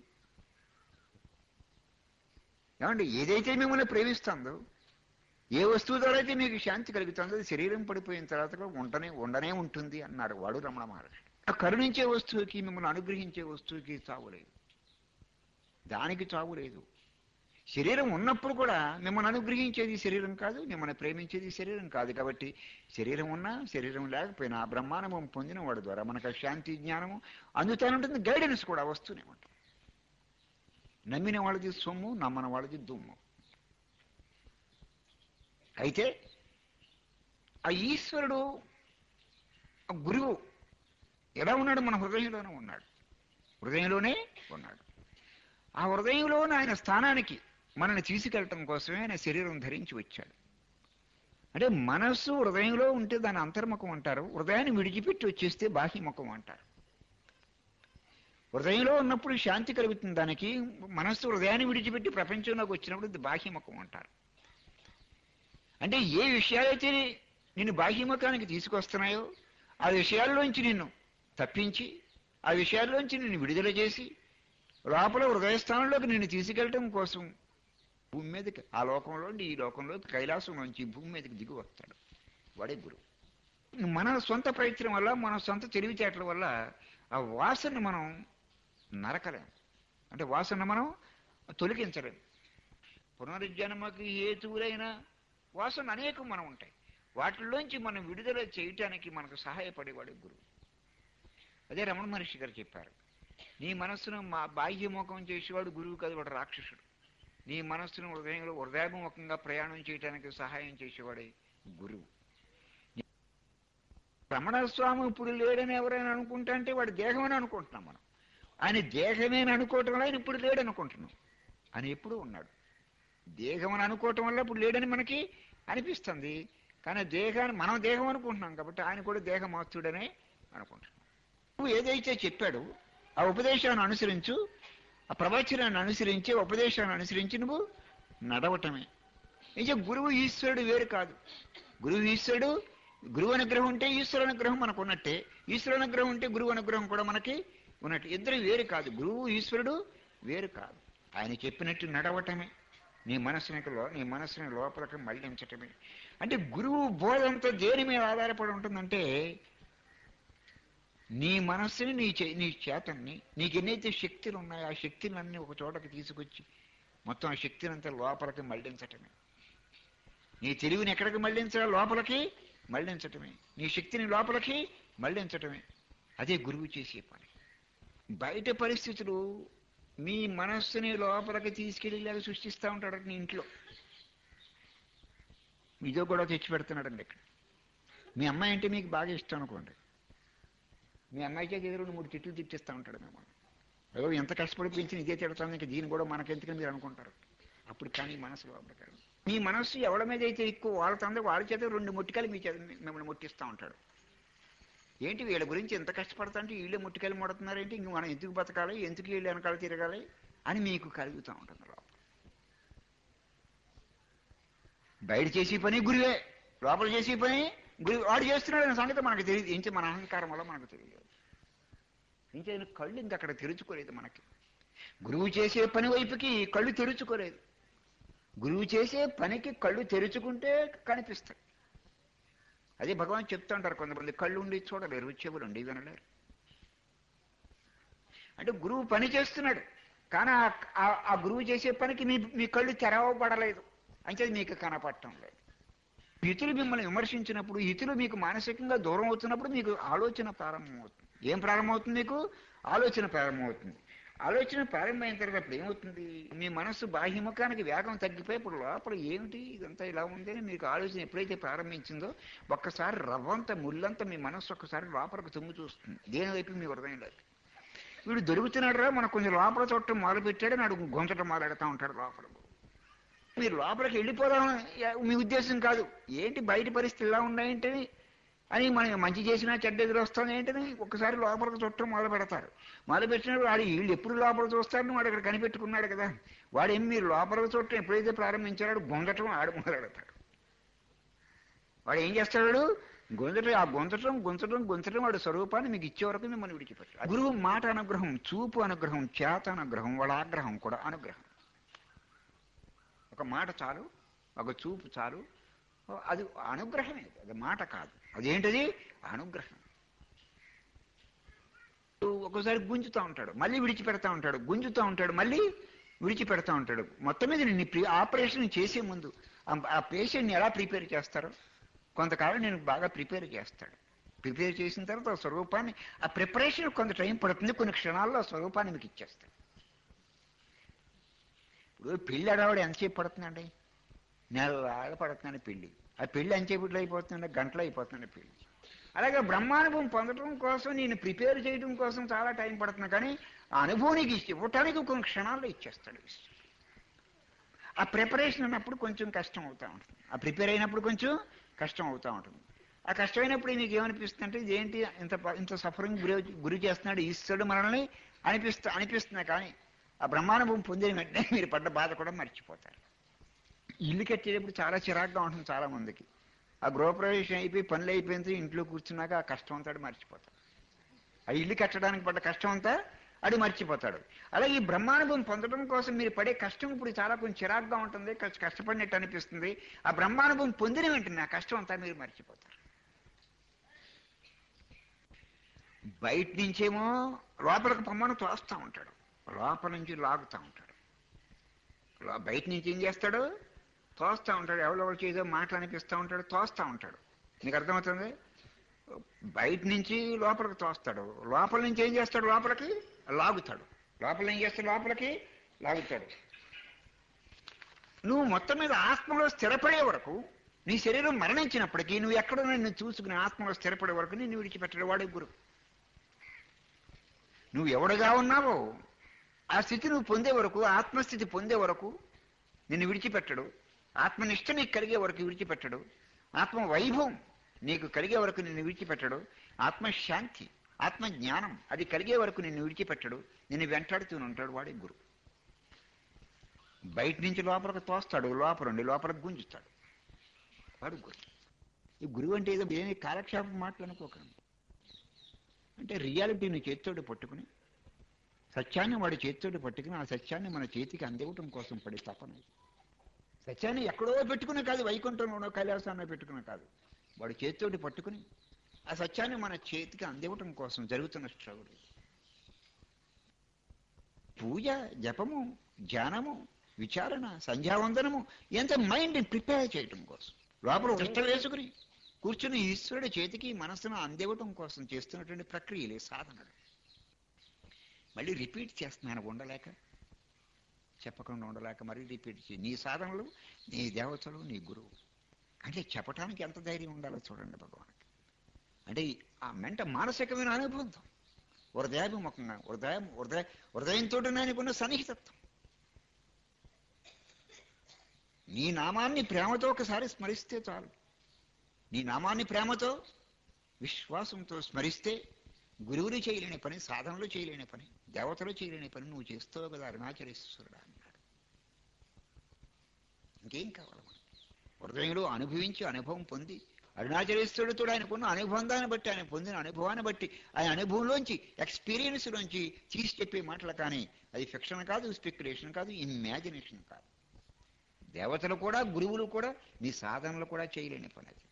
ఏమండి ఏదైతే మిమ్మల్ని ప్రేమిస్తుందో ఏ వస్తువు ద్వారా అయితే మీకు శాంతి కలుగుతుందో అది శరీరం పడిపోయిన తర్వాత కూడా ఉండనే ఉండనే ఉంటుంది అన్నారు వాడు రమణ మహర్షి ఆ కరుణించే వస్తువుకి మిమ్మల్ని అనుగ్రహించే వస్తువుకి చావు లేదు దానికి చావు లేదు శరీరం ఉన్నప్పుడు కూడా మిమ్మల్ని అనుగ్రహించేది శరీరం కాదు మిమ్మల్ని ప్రేమించేది శరీరం కాదు కాబట్టి శరీరం ఉన్నా శరీరం లేకపోయినా ఆ బ్రహ్మానుభవం పొందిన వాడి ద్వారా మనకు ఆ శాంతి జ్ఞానము అందుతానే ఉంటుంది గైడెన్స్ కూడా వస్తూనే ఉంటుంది నమ్మిన వాళ్ళది సొమ్ము నమ్మని వాళ్ళది దుమ్ము అయితే ఆ ఈశ్వరుడు ఆ గురువు ఎలా ఉన్నాడు మన హృదయంలోనే ఉన్నాడు హృదయంలోనే ఉన్నాడు ఆ హృదయంలోని ఆయన స్థానానికి మనల్ని తీసుకెళ్ళటం కోసమే ఆయన శరీరం ధరించి వచ్చాడు అంటే మనస్సు హృదయంలో ఉంటే దాని అంతర్ముఖం అంటారు హృదయాన్ని విడిచిపెట్టి వచ్చేస్తే బాహ్యముఖం అంటారు హృదయంలో ఉన్నప్పుడు శాంతి కలుగుతుంది దానికి మనస్సు హృదయాన్ని విడిచిపెట్టి ప్రపంచంలోకి వచ్చినప్పుడు ఇది బాహ్యముఖం అంటారు అంటే ఏ విషయాలైతే నిన్ను బాహ్యముఖానికి తీసుకొస్తున్నాయో ఆ విషయాల్లోంచి నిన్ను తప్పించి ఆ విషయాల్లోంచి నిన్ను విడుదల చేసి లోపల హృదయస్థానంలోకి నిన్ను తీసుకెళ్ళటం కోసం భూమి మీదకి ఆ లోకంలో ఈ లోకంలో కైలాసం నుంచి భూమి మీదకి దిగి వస్తాడు వాడే గురువు మన సొంత ప్రయత్నం వల్ల మన సొంత తెలివితేటల వల్ల ఆ వాసనని మనం నరకలేం అంటే వాసన మనం తొలగించలేం పునరుజ్జన్మకి హేతువులైన వాసన అనేకం మనం ఉంటాయి వాటిల్లోంచి మనం విడుదల చేయటానికి మనకు సహాయపడేవాడు గురువు అదే రమణ మహర్షి గారు చెప్పారు నీ మనస్సును మా బాహ్యముఖం చేసేవాడు గురువు కాదు వాడు రాక్షసుడు నీ మనస్సును హృదయంలో హృదయముఖంగా ప్రయాణం చేయడానికి సహాయం చేసేవాడే గురువు రమణ స్వామి ఇప్పుడు లేడని ఎవరైనా అనుకుంటా అంటే వాడు దేహమని అనుకుంటున్నాం మనం ఆయన దేహమేని అనుకోవటం ఆయన ఇప్పుడు లేడనుకుంటున్నాం ఆయన ఎప్పుడూ ఉన్నాడు దేహం అని అనుకోవటం వల్ల ఇప్పుడు లేడని మనకి అనిపిస్తుంది కానీ దేహాన్ని మనం దేహం అనుకుంటున్నాం కాబట్టి ఆయన కూడా దేహమాస్తుడనే అనుకుంటున్నాం నువ్వు ఏదైతే చెప్పాడు ఆ ఉపదేశాన్ని అనుసరించు ఆ ప్రవచనాన్ని అనుసరించి ఉపదేశాన్ని అనుసరించి నువ్వు నడవటమే నిజం గురువు ఈశ్వరుడు వేరు కాదు గురువు ఈశ్వరుడు గురువు అనుగ్రహం ఉంటే ఈశ్వర అనుగ్రహం మనకు ఉన్నట్టే ఈశ్వర అనుగ్రహం ఉంటే గురువు అనుగ్రహం కూడా మనకి ఉన్నట్టు ఇద్దరు వేరు కాదు గురువు ఈశ్వరుడు వేరు కాదు ఆయన చెప్పినట్టు నడవటమే నీ మనసుని లో- నీ మనసుని లోపలికి మళ్లించటమే అంటే గురువు బోధంతో దేని మీద ఆధారపడి ఉంటుందంటే నీ మనస్సుని నీ చే నీ చేతన్ని నీకు ఎన్నైతే శక్తులు ఉన్నాయో ఆ శక్తులన్నీ ఒక చోటకి తీసుకొచ్చి మొత్తం ఆ శక్తినంతా లోపలికి మళ్లించటమే నీ తెలివిని ఎక్కడికి మళ్లించాలి లోపలికి మళ్లించటమే నీ శక్తిని లోపలికి మళ్లించటమే అదే గురువు చేసే పని బయట పరిస్థితులు మీ మనస్సుని లోపలికి తీసుకెళ్ళేలాగా సృష్టిస్తూ ఉంటాడు నీ ఇంట్లో ఇదో కూడా తెచ్చి పెడుతున్నాడండి ఇక్కడ మీ అమ్మాయి అంటే మీకు బాగా ఇష్టం అనుకోండి మీ అమ్మాయి చేతి ఎదురు మూడు తిట్లు తిట్టిస్తూ ఉంటాడు మిమ్మల్ని ఏదో ఎంత కష్టపడి పెంచిన ఇదే తిడతాం ఇంకా దీన్ని కూడా మనకెందుకని మీరు అనుకుంటారు అప్పుడు కానీ మనసు లోపలికి మీ మనస్సు ఎవరి మీద అయితే ఎక్కువ వాళ్ళతో అందరూ వాళ్ళ చేత రెండు ముట్టికాయలు మీ చేత మిమ్మల్ని ముట్టిస్తూ ఉంటాడు ఏంటి వీళ్ళ గురించి ఎంత కష్టపడతా అంటే వీళ్ళే ముట్టికాయలు ముడుతున్నారేంటి ఇంక మనం ఎందుకు బతకాలి ఎందుకు వీళ్ళు వెనకాల తిరగాలి అని మీకు కలుగుతూ ఉంటుంది లోపల బయట చేసే పని గురువే లోపల చేసే పని గురి వాడు చేస్తున్నాడు అనే సంగతి మనకు తెలియదు ఏంటి మన అహంకారం వల్ల మనకు తెలియదు ఇంకేదైనా కళ్ళు ఇంక అక్కడ తెరుచుకోలేదు మనకి గురువు చేసే పని వైపుకి కళ్ళు తెరుచుకోలేదు గురువు చేసే పనికి కళ్ళు తెరుచుకుంటే కనిపిస్తాయి అదే భగవాన్ చెప్తా ఉంటారు కొంతమంది కళ్ళు ఉండి చూడలేరు చెవులు ఉండి వినలేరు అంటే గురువు పని చేస్తున్నాడు కానీ ఆ- ఆ- ఆ గురువు చేసే పనికి మీ మీ కళ్ళు తెరవబడలేదు అంటే మీకు కనపడటం లేదు ఇతులు మిమ్మల్ని విమర్శించినప్పుడు ఇతులు మీకు మానసికంగా దూరం అవుతున్నప్పుడు మీకు ఆలోచన ప్రారంభమవుతుంది ఏం ప్రారంభమవుతుంది మీకు ఆలోచన ప్రారంభమవుతుంది ఆలోచన ప్రారంభమైన తర్వాత అప్పుడు ఏమవుతుంది మీ మనస్సు బాహ్యముఖానికి వేగం తగ్గిపోయి ఇప్పుడు లోపల ఏమిటి ఇదంతా ఇలా ఉంది అని మీకు ఆలోచన ఎప్పుడైతే ప్రారంభించిందో ఒక్కసారి రవ్వంత ముళ్ళంతా మీ మనస్సు ఒక్కసారి లోపలికి తుమ్ము చూస్తుంది దేని వైపు మీ హృదయంలోకి వీడు దొరుకుతున్నాడు రా మనకు కొంచెం లోపల చూడటం మొదలు పెట్టాడు నాడు గొంతటం మొదలెడతా ఉంటాడు లోపల మీరు లోపలికి వెళ్ళిపోదాం మీ ఉద్దేశం కాదు ఏంటి బయట పరిస్థితులు ఇలా ఉన్నాయంటే అని మనం మంచి చేసినా చెడ్డ ఎదురు వస్తుంది ఏంటని ఒక్కసారి లోపలికి చుట్టం మొదలు పెడతారు మొదలు పెట్టినప్పుడు వాడు వీళ్ళు ఎప్పుడు లోపల చూస్తారని వాడు ఇక్కడ కనిపెట్టుకున్నాడు కదా వాడు ఏం మీరు లోపలికి చుట్టం ఎప్పుడైతే ప్రారంభించాడో గొంగటం ఆడు మొదలెడతాడు వాడు ఏం చేస్తాడు గొంతటం ఆ గొంతటం గొంతటం గొంతటం వాడు స్వరూపాన్ని మీకు ఇచ్చే వరకు మిమ్మల్ని విడిచిపెట్టాడు గురువు మాట అనుగ్రహం చూపు అనుగ్రహం చేత అనుగ్రహం వాళ్ళ ఆగ్రహం కూడా అనుగ్రహం ఒక మాట చాలు ఒక చూపు చాలు అది అనుగ్రహమే అది మాట కాదు అదేంటది అనుగ్రహం ఒక్కోసారి గుంజుతూ ఉంటాడు మళ్ళీ విడిచిపెడతా ఉంటాడు గుంజుతూ ఉంటాడు మళ్ళీ విడిచిపెడతా ఉంటాడు మొత్తం మీద నేను ప్రి ఆపరేషన్ చేసే ముందు ఆ- ఆ పేషెంట్ని ఎలా ప్రిపేర్ చేస్తారో కొంతకాలం నేను బాగా ప్రిపేర్ చేస్తాడు ప్రిపేర్ చేసిన తర్వాత ఆ స్వరూపాన్ని ఆ ప్రిపరేషన్ కొంత టైం పడుతుంది కొన్ని క్షణాల్లో ఆ స్వరూపాన్ని మీకు ఇచ్చేస్తాడు ఇప్పుడు పెళ్ళి అడవాడు ఎంతసేపు పడుతుందండి నెలలాగా పడుతుందండి పెళ్ళి ఆ పెళ్ళి ఎంతసేపుట్లో అయిపోతుందండి గంటలో అయిపోతుందండి పెళ్ళి అలాగే బ్రహ్మానుభవం పొందడం కోసం నేను ప్రిపేర్ చేయడం కోసం చాలా టైం పడుతుంది కానీ ఆ అనుభవానికి ఇచ్చి ఇవ్వటానికి కొన్ని క్షణాల్లో ఇచ్చేస్తాడు ఈశ్వరుడు. ఆ ప్రిపరేషన్ అన్నప్పుడు కొంచెం కష్టం అవుతూ ఉంటుంది ఆ ప్రిపేర్ అయినప్పుడు కొంచెం కష్టం అవుతూ ఉంటుంది ఆ కష్టమైనప్పుడు నీకు ఏమనిపిస్తుంది అంటే ఇదేంటి ఇంత ప- ఇంత సఫరింగ్ గురి గురి చేస్తున్నాడు ఈశ్వరుడు మనల్ని అనిపిస్తూ అనిపిస్తుంది కానీ ఆ బ్రహ్మానుభవం పొందిన వెంటనే మీరు పడ్డ బాధ కూడా మర్చిపోతారు ఇల్లు కట్టేటప్పుడు చాలా చిరాగ్గా ఉంటుంది చాలా మందికి ఆ గృహప్రవేశం అయిపోయి పనులు అయిపోయింది ఇంట్లో కూర్చున్నాక ఆ కష్టం అంతా మర్చిపోతాడు ఆ ఇల్లు కట్టడానికి పడ్డ కష్టం అంతా అది మర్చిపోతాడు అలాగే ఈ బ్రహ్మానుభవం పొందడం కోసం మీరు పడే కష్టం ఇప్పుడు చాలా కొంచెం చిరాగ్గా ఉంటుంది కష్ట- కష్టపడినట్టు అనిపిస్తుంది ఆ బ్రహ్మానుభవం పొందిన వెంటనే ఆ కష్టం అంతా మీరు మర్చిపోతారు బయట నుంచేమో లోపలికి పొమ్మను తోస్తూ ఉంటాడు లోపల నుంచి లాగుతూ ఉంటాడు లో- బయట నుంచి ఏం చేస్తాడు తోస్తూ ఉంటాడు ఎవరెవరు చేదో మాటలు అనిపిస్తూ ఉంటాడు తోస్తూ ఉంటాడు నీకు అర్థమవుతుంది బయట నుంచి లోపలికి తోస్తాడు లోపల నుంచి ఏం చేస్తాడు లోపలికి లాగుతాడు లోపల ఏం చేస్తాడు లోపలికి లాగుతాడు నువ్వు మొత్తం మీద ఆత్మలో స్థిరపడే వరకు నీ శరీరం మరణించినప్పటికీ నువ్వు ఎక్కడో నిన్ను చూసుకుని ఆత్మలో స్థిరపడే వరకు నిన్ను విడిచిపెట్టడు వాడే గురువు నువ్వు ఎవడుగా ఉన్నావో ఆ స్థితి నువ్వు పొందే వరకు ఆత్మస్థితి పొందే వరకు నిన్ను విడిచిపెట్టడు ఆత్మనిష్ట నీకు కలిగే వరకు విడిచిపెట్టడు ఆత్మ వైభవం నీకు కలిగే వరకు నిన్ను విడిచిపెట్టడు ఆత్మశాంతి ఆత్మ జ్ఞానం అది కలిగే వరకు నిన్ను విడిచిపెట్టడు నిన్ను వెంటాడుతూనే ఉంటాడు వాడే గురువు బయట నుంచి లోపలికి తోస్తాడు లోపల నుండి లోపలికి గుంజుతాడు వాడు గురువు ఈ గురువు అంటే ఏదో ఏమి కాలక్షేపం మాటలు అనుకోకండి అంటే రియాలిటీని చేత్తోడు పట్టుకుని సత్యాన్ని వాడి చేత్తోడు పట్టుకుని ఆ సత్యాన్ని మన చేతికి అందివ్వటం కోసం పడే తపన సత్యాన్ని ఎక్కడో పెట్టుకునే కాదు వైకుంఠంలోనో కైలాసాన్ని పెట్టుకునే కాదు వాడు చేతితోటి పట్టుకుని ఆ సత్యాన్ని మన చేతికి అందివ్వటం కోసం జరుగుతున్న స్ట్రగుల్ పూజ జపము ధ్యానము విచారణ సంధ్యావందనము ఎంత మైండ్ ప్రిపేర్ చేయటం కోసం లోపల కృష్ణ వేసుకుని కూర్చుని ఈశ్వరుడి చేతికి మనసును అందివ్వటం కోసం చేస్తున్నటువంటి ప్రక్రియలే సాధనలు మళ్ళీ రిపీట్ చేస్తున్నాను ఉండలేక చెప్పకుండా ఉండలేక మరీ రిపీట్ చేయి నీ సాధనలు నీ దేవతలు నీ గురువు అంటే చెప్పటానికి ఎంత ధైర్యం ఉండాలో చూడండి భగవానికి అంటే ఆ మెంట మానసికమైన అనుబంధం హృదయాభిముఖంగా హృదయం హృదయ హృదయంతో ఆయనకున్న సన్నిహితత్వం నీ నామాన్ని ప్రేమతో ఒకసారి స్మరిస్తే చాలు నీ నామాన్ని ప్రేమతో విశ్వాసంతో స్మరిస్తే గురువులు చేయలేని పని సాధనలు చేయలేని పని దేవతలు చేయలేని పని నువ్వు చేస్తావు కదా అరుణాచలేశ్వరుడు అన్నాడు ఇంకేం కావాలి మనకి హృదయంలో అనుభవించి అనుభవం పొంది అరుణాచలేశ్వరుడితో ఆయనకున్న అనుబంధాన్ని బట్టి ఆయన పొందిన అనుభవాన్ని బట్టి ఆయన అనుభవంలోంచి ఎక్స్పీరియన్స్ లోంచి తీసి చెప్పే మాటలు కానీ అది ఫిక్షన్ కాదు స్పెక్యులేషన్ కాదు ఇమాజినేషన్ కాదు దేవతలు కూడా గురువులు కూడా నీ సాధనలు కూడా చేయలేని పని అది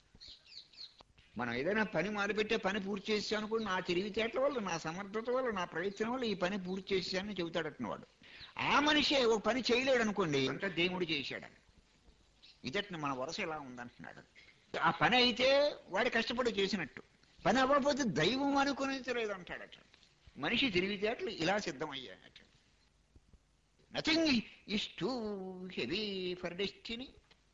మనం ఏదైనా పని మొదలుపెట్టే పని పూర్తి చేసాను కూడా నా తెలివితేటల వల్ల నా సమర్థత వల్ల నా ప్రయత్నం వల్ల ఈ పని పూర్తి చేశానని చెబుతాడట వాడు ఆ మనిషే ఒక పని చేయలేడు అనుకోండి అంటే దేవుడు చేశాడని ఇదట్ని మన వరుస ఎలా ఉందంటున్నాడు ఆ పని అయితే వాడు కష్టపడి చేసినట్టు పని అవ్వకపోతే దైవం అనుకుని లేదంటాడట మనిషి తెలివితేటలు ఇలా సిద్ధమయ్యాయట nothing is too heavy for destiny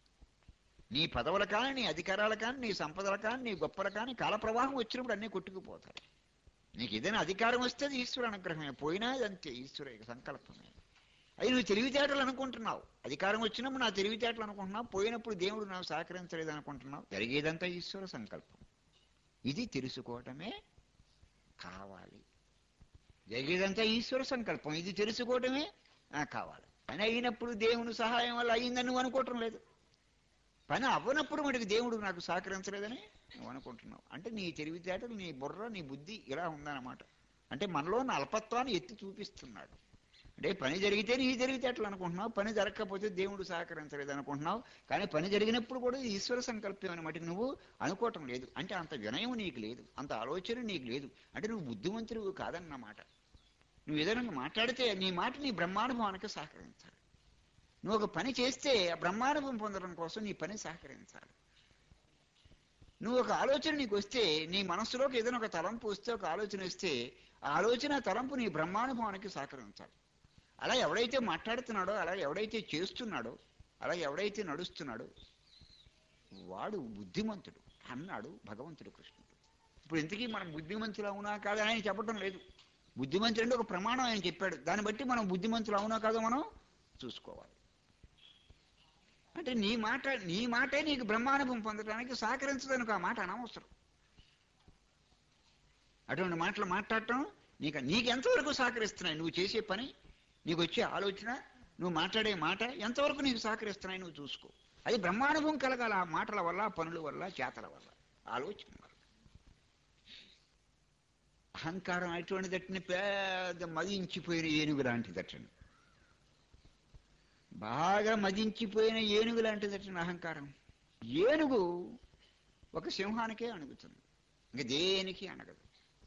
నీ పదవుల కానీ నీ అధికారాలు కానీ నీ సంపదలు కానీ నీ గొప్పలు కానీ కాలప్రవాహం వచ్చినప్పుడు అన్నీ కొట్టుకుపోతాయి నీకు ఏదైనా అధికారం వస్తే అది ఈశ్వర అనుగ్రహమే పోయినా అది అంతే ఈశ్వర సంకల్పమే అది నువ్వు తెలివితేటలు అనుకుంటున్నావు అధికారం వచ్చినప్పుడు నా తెలివితేటలు అనుకుంటున్నావు పోయినప్పుడు దేవుడు నాకు సహకరించలేదు అనుకుంటున్నావు జరిగేదంతా ఈశ్వర సంకల్పం ఇది తెలుసుకోవటమే కావాలి జరిగేదంతా ఈశ్వర సంకల్పం ఇది తెలుసుకోవటమే ఆ, కావాలి పని అయినప్పుడు దేవుని సహాయం వల్ల అయిందని నువ్వు అనుకోవటం లేదు పని అవ్వనప్పుడు మటుకు దేవుడు నాకు సహకరించలేదని నువ్వు అనుకుంటున్నావు అంటే నీ తెలివితేటలు నీ బుర్ర నీ బుద్ధి ఇలా ఉందన్నమాట అంటే మనలో ఉన్న అల్పత్వాన్ని ఎత్తి చూపిస్తున్నాడు అంటే పని జరిగితే నీ తెలివితేటలు అనుకుంటున్నావు పని జరగకపోతే దేవుడు సహకరించలేదు అనుకుంటున్నావు కానీ పని జరిగినప్పుడు కూడా ఇది ఈశ్వర సంకల్పం అని మటుకు నువ్వు అనుకోవటం లేదు అంటే అంత వినయం నీకు లేదు అంత ఆలోచన నీకు లేదు అంటే నువ్వు బుద్ధిమంతుడు కాదన్నమాట నువ్వు ఏదైనా మాట్లాడితే నీ మాట నీ బ్రహ్మానుభవానికి సహకరించాలి నువ్వు ఒక పని చేస్తే ఆ బ్రహ్మానుభవం పొందడం కోసం నీ పని సహకరించాలి నువ్వు ఒక ఆలోచన నీకు వస్తే నీ మనస్సులోకి ఏదైనా ఒక తలంపు వస్తే ఒక ఆలోచన వస్తే ఆ ఆలోచన ఆ తలంపు నీ బ్రహ్మానుభవానికి సహకరించాలి అలా ఎవడైతే మాట్లాడుతున్నాడో అలా ఎవడైతే చేస్తున్నాడో అలా ఎవడైతే నడుస్తున్నాడో వాడు బుద్ధిమంతుడు అన్నాడు భగవంతుడు కృష్ణుడు ఇప్పుడు ఇంతకీ మనం బుద్ధిమంతులు అవునా కాదా అని ఆయన చెప్పడం లేదు బుద్ధిమంతుడు అంటే ఒక ప్రమాణం ఆయన చెప్పాడు దాన్ని బట్టి మనం బుద్ధిమంతులు అవునా కాదో మనం చూసుకోవాలి అంటే నీ మాట నీ మాటే నీకు బ్రహ్మానుభవం పొందడానికి సహకరించడానికి ఆ మాట అనవసరం అటువంటి మాటలు మాట్లాడటం నీకు నీకు ఎంతవరకు సహకరిస్తున్నాయి నువ్వు చేసే పని నీకు వచ్చే ఆలోచన నువ్వు మాట్లాడే మాట ఎంతవరకు నీకు సహకరిస్తున్నాయి నువ్వు చూసుకో అది బ్రహ్మానుభవం కలగాల ఆ మాటల వల్ల పనుల వల్ల చేతల వల్ల ఆలోచన వల్ల అహంకారం అటువంటి దట్టని పెద్ద మదించిపోయిన ఏనుగు లాంటి దట్టని బాగా మదించిపోయిన ఏనుగు లాంటిదట అహంకారం ఏనుగు ఒక సింహానికే అణుగుతుంది ఇంక దేనికి అనగదు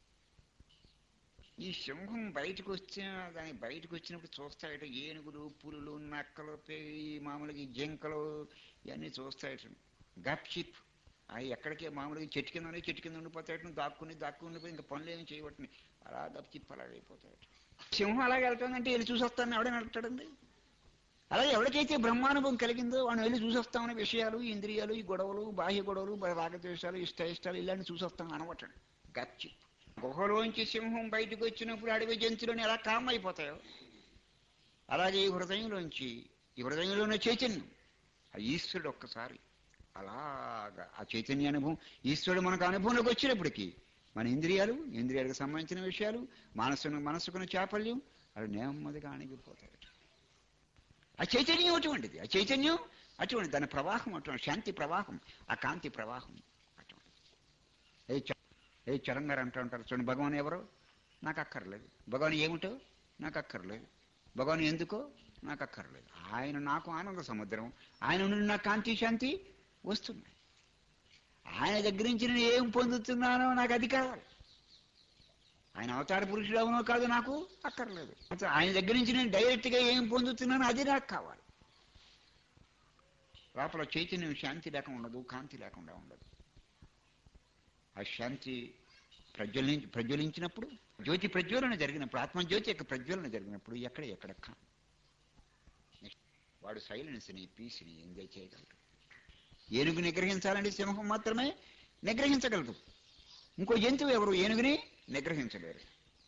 ఈ సింహం బయటకు వచ్చిన దాని బయటకు వచ్చినప్పుడు చూస్తాయట ఏనుగులు పులులు నక్కలు పే- ఈ మామూలుగా ఈ జింకలు ఇవన్నీ చూస్తాయట గప్షిప్ అవి ఎక్కడికే మామూలుగా చెట్టు కింద ఉన్నాయి, చెట్టు కింద ఉండిపోతాయట దాక్కుని దాక్కుని ఉండిపోయి ఇంకా పనులు ఏమి చేయబట్టినాయి అలా గప్చిప్ అలాగే అయిపోతాయట సింహం అలాగే వెళ్తుందంటే వెళ్ళి చూసొస్తానని ఎవడైనా వెళ్తాడండి అలాగే ఎవరికైతే బ్రహ్మానుభవం కలిగిందో వాడిని వెళ్ళి చూసొస్తామనే విషయాలు ఈ ఇంద్రియాలు ఈ గొడవలు బాహ్య గొడవలు బ- రాగద్వేషాలు ఇష్ట ఇష్టాలు ఇలాంటి చూసొస్తాం అనవటండి గచ్చి గుహలోంచి సింహం బయటకు వచ్చినప్పుడు అడవి జంతువులని ఎలా కామ్ అయిపోతాయో అలాగే ఈ హృదయంలోంచి ఈ హృదయంలో ఉన్న చైతన్యం ఆ ఈశ్వరుడు ఒక్కసారి అలాగా ఆ చైతన్య అనుభవం ఈశ్వరుడు మనకు అనుభవంలోకి వచ్చినప్పటికీ మన ఇంద్రియాలు ఇంద్రియాలకు సంబంధించిన విషయాలు మనసును మనసుకున్న చాపల్యం అవి నెమ్మదిగా అణిగిపోతాయి ఆ చైతన్యం అటువంటిది ఆ చైతన్యం అటువంటి దాని ప్రవాహం అటువంటి శాంతి ప్రవాహం ఆ కాంతి ప్రవాహం అటువంటి ఏ చ- ఏ చరణ్ గారు అంటూ ఉంటారు చూడండి భగవాన్ ఎవరో నాకు అక్కర్లేదు భగవాన్ ఏమిటో నాకు అక్కర్లేదు భగవాన్ ఎందుకో నాకు అక్కర్లేదు ఆయన నాకు ఆనంద సముద్రం ఆయన నుండి నాకు కాంతి శాంతి వస్తున్నాయి ఆయన దగ్గర నుంచి నేను ఏం పొందుతున్నానో నాకు అది కావాలి ఆయన అవతార పురుషుడు అవునో కాదు నాకు అక్కర్లేదు అసలు ఆయన దగ్గర నుంచి నేను డైరెక్ట్గా ఏం పొందుతున్నానో అది నాకు కావాలి లోపల చైతన్యం శాంతి లేకుండా ఉండదు కాంతి లేకుండా ఉండదు ఆ శాంతి ప్రజ్వలించి ప్రజ్వలించినప్పుడు జ్యోతి ప్రజ్వలన జరిగినప్పుడు ఆత్మజ్యోతి యొక్క ప్రజ్వలన జరిగినప్పుడు ఎక్కడ ఎక్కడ కా వాడు సైలెన్స్ని పీస్ని ఎంజాయ్ చేయగలడు ఏనుగు నిగ్రహించాలంటే సింహం మాత్రమే నిగ్రహించగలదు ఇంకో జంతువు ఎవరు ఏనుగుని నిగ్రహించలేరు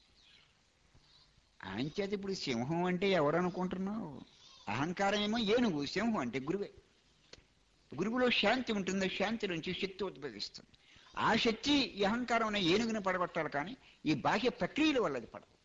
అంచేత ఇప్పుడు సింహం అంటే ఎవరు అనుకుంటున్నావు అహంకారం ఏమో ఏనుగు సింహం అంటే గురువే గురువులో శాంతి ఉంటుంది శాంతి నుంచి శక్తి ఉద్భవిస్తుంది ఆ శక్తి ఈ అహంకారం అనే ఏనుగుని పడగొట్టాలి కానీ ఈ బాహ్య ప్రక్రియల వల్ల అది పడదు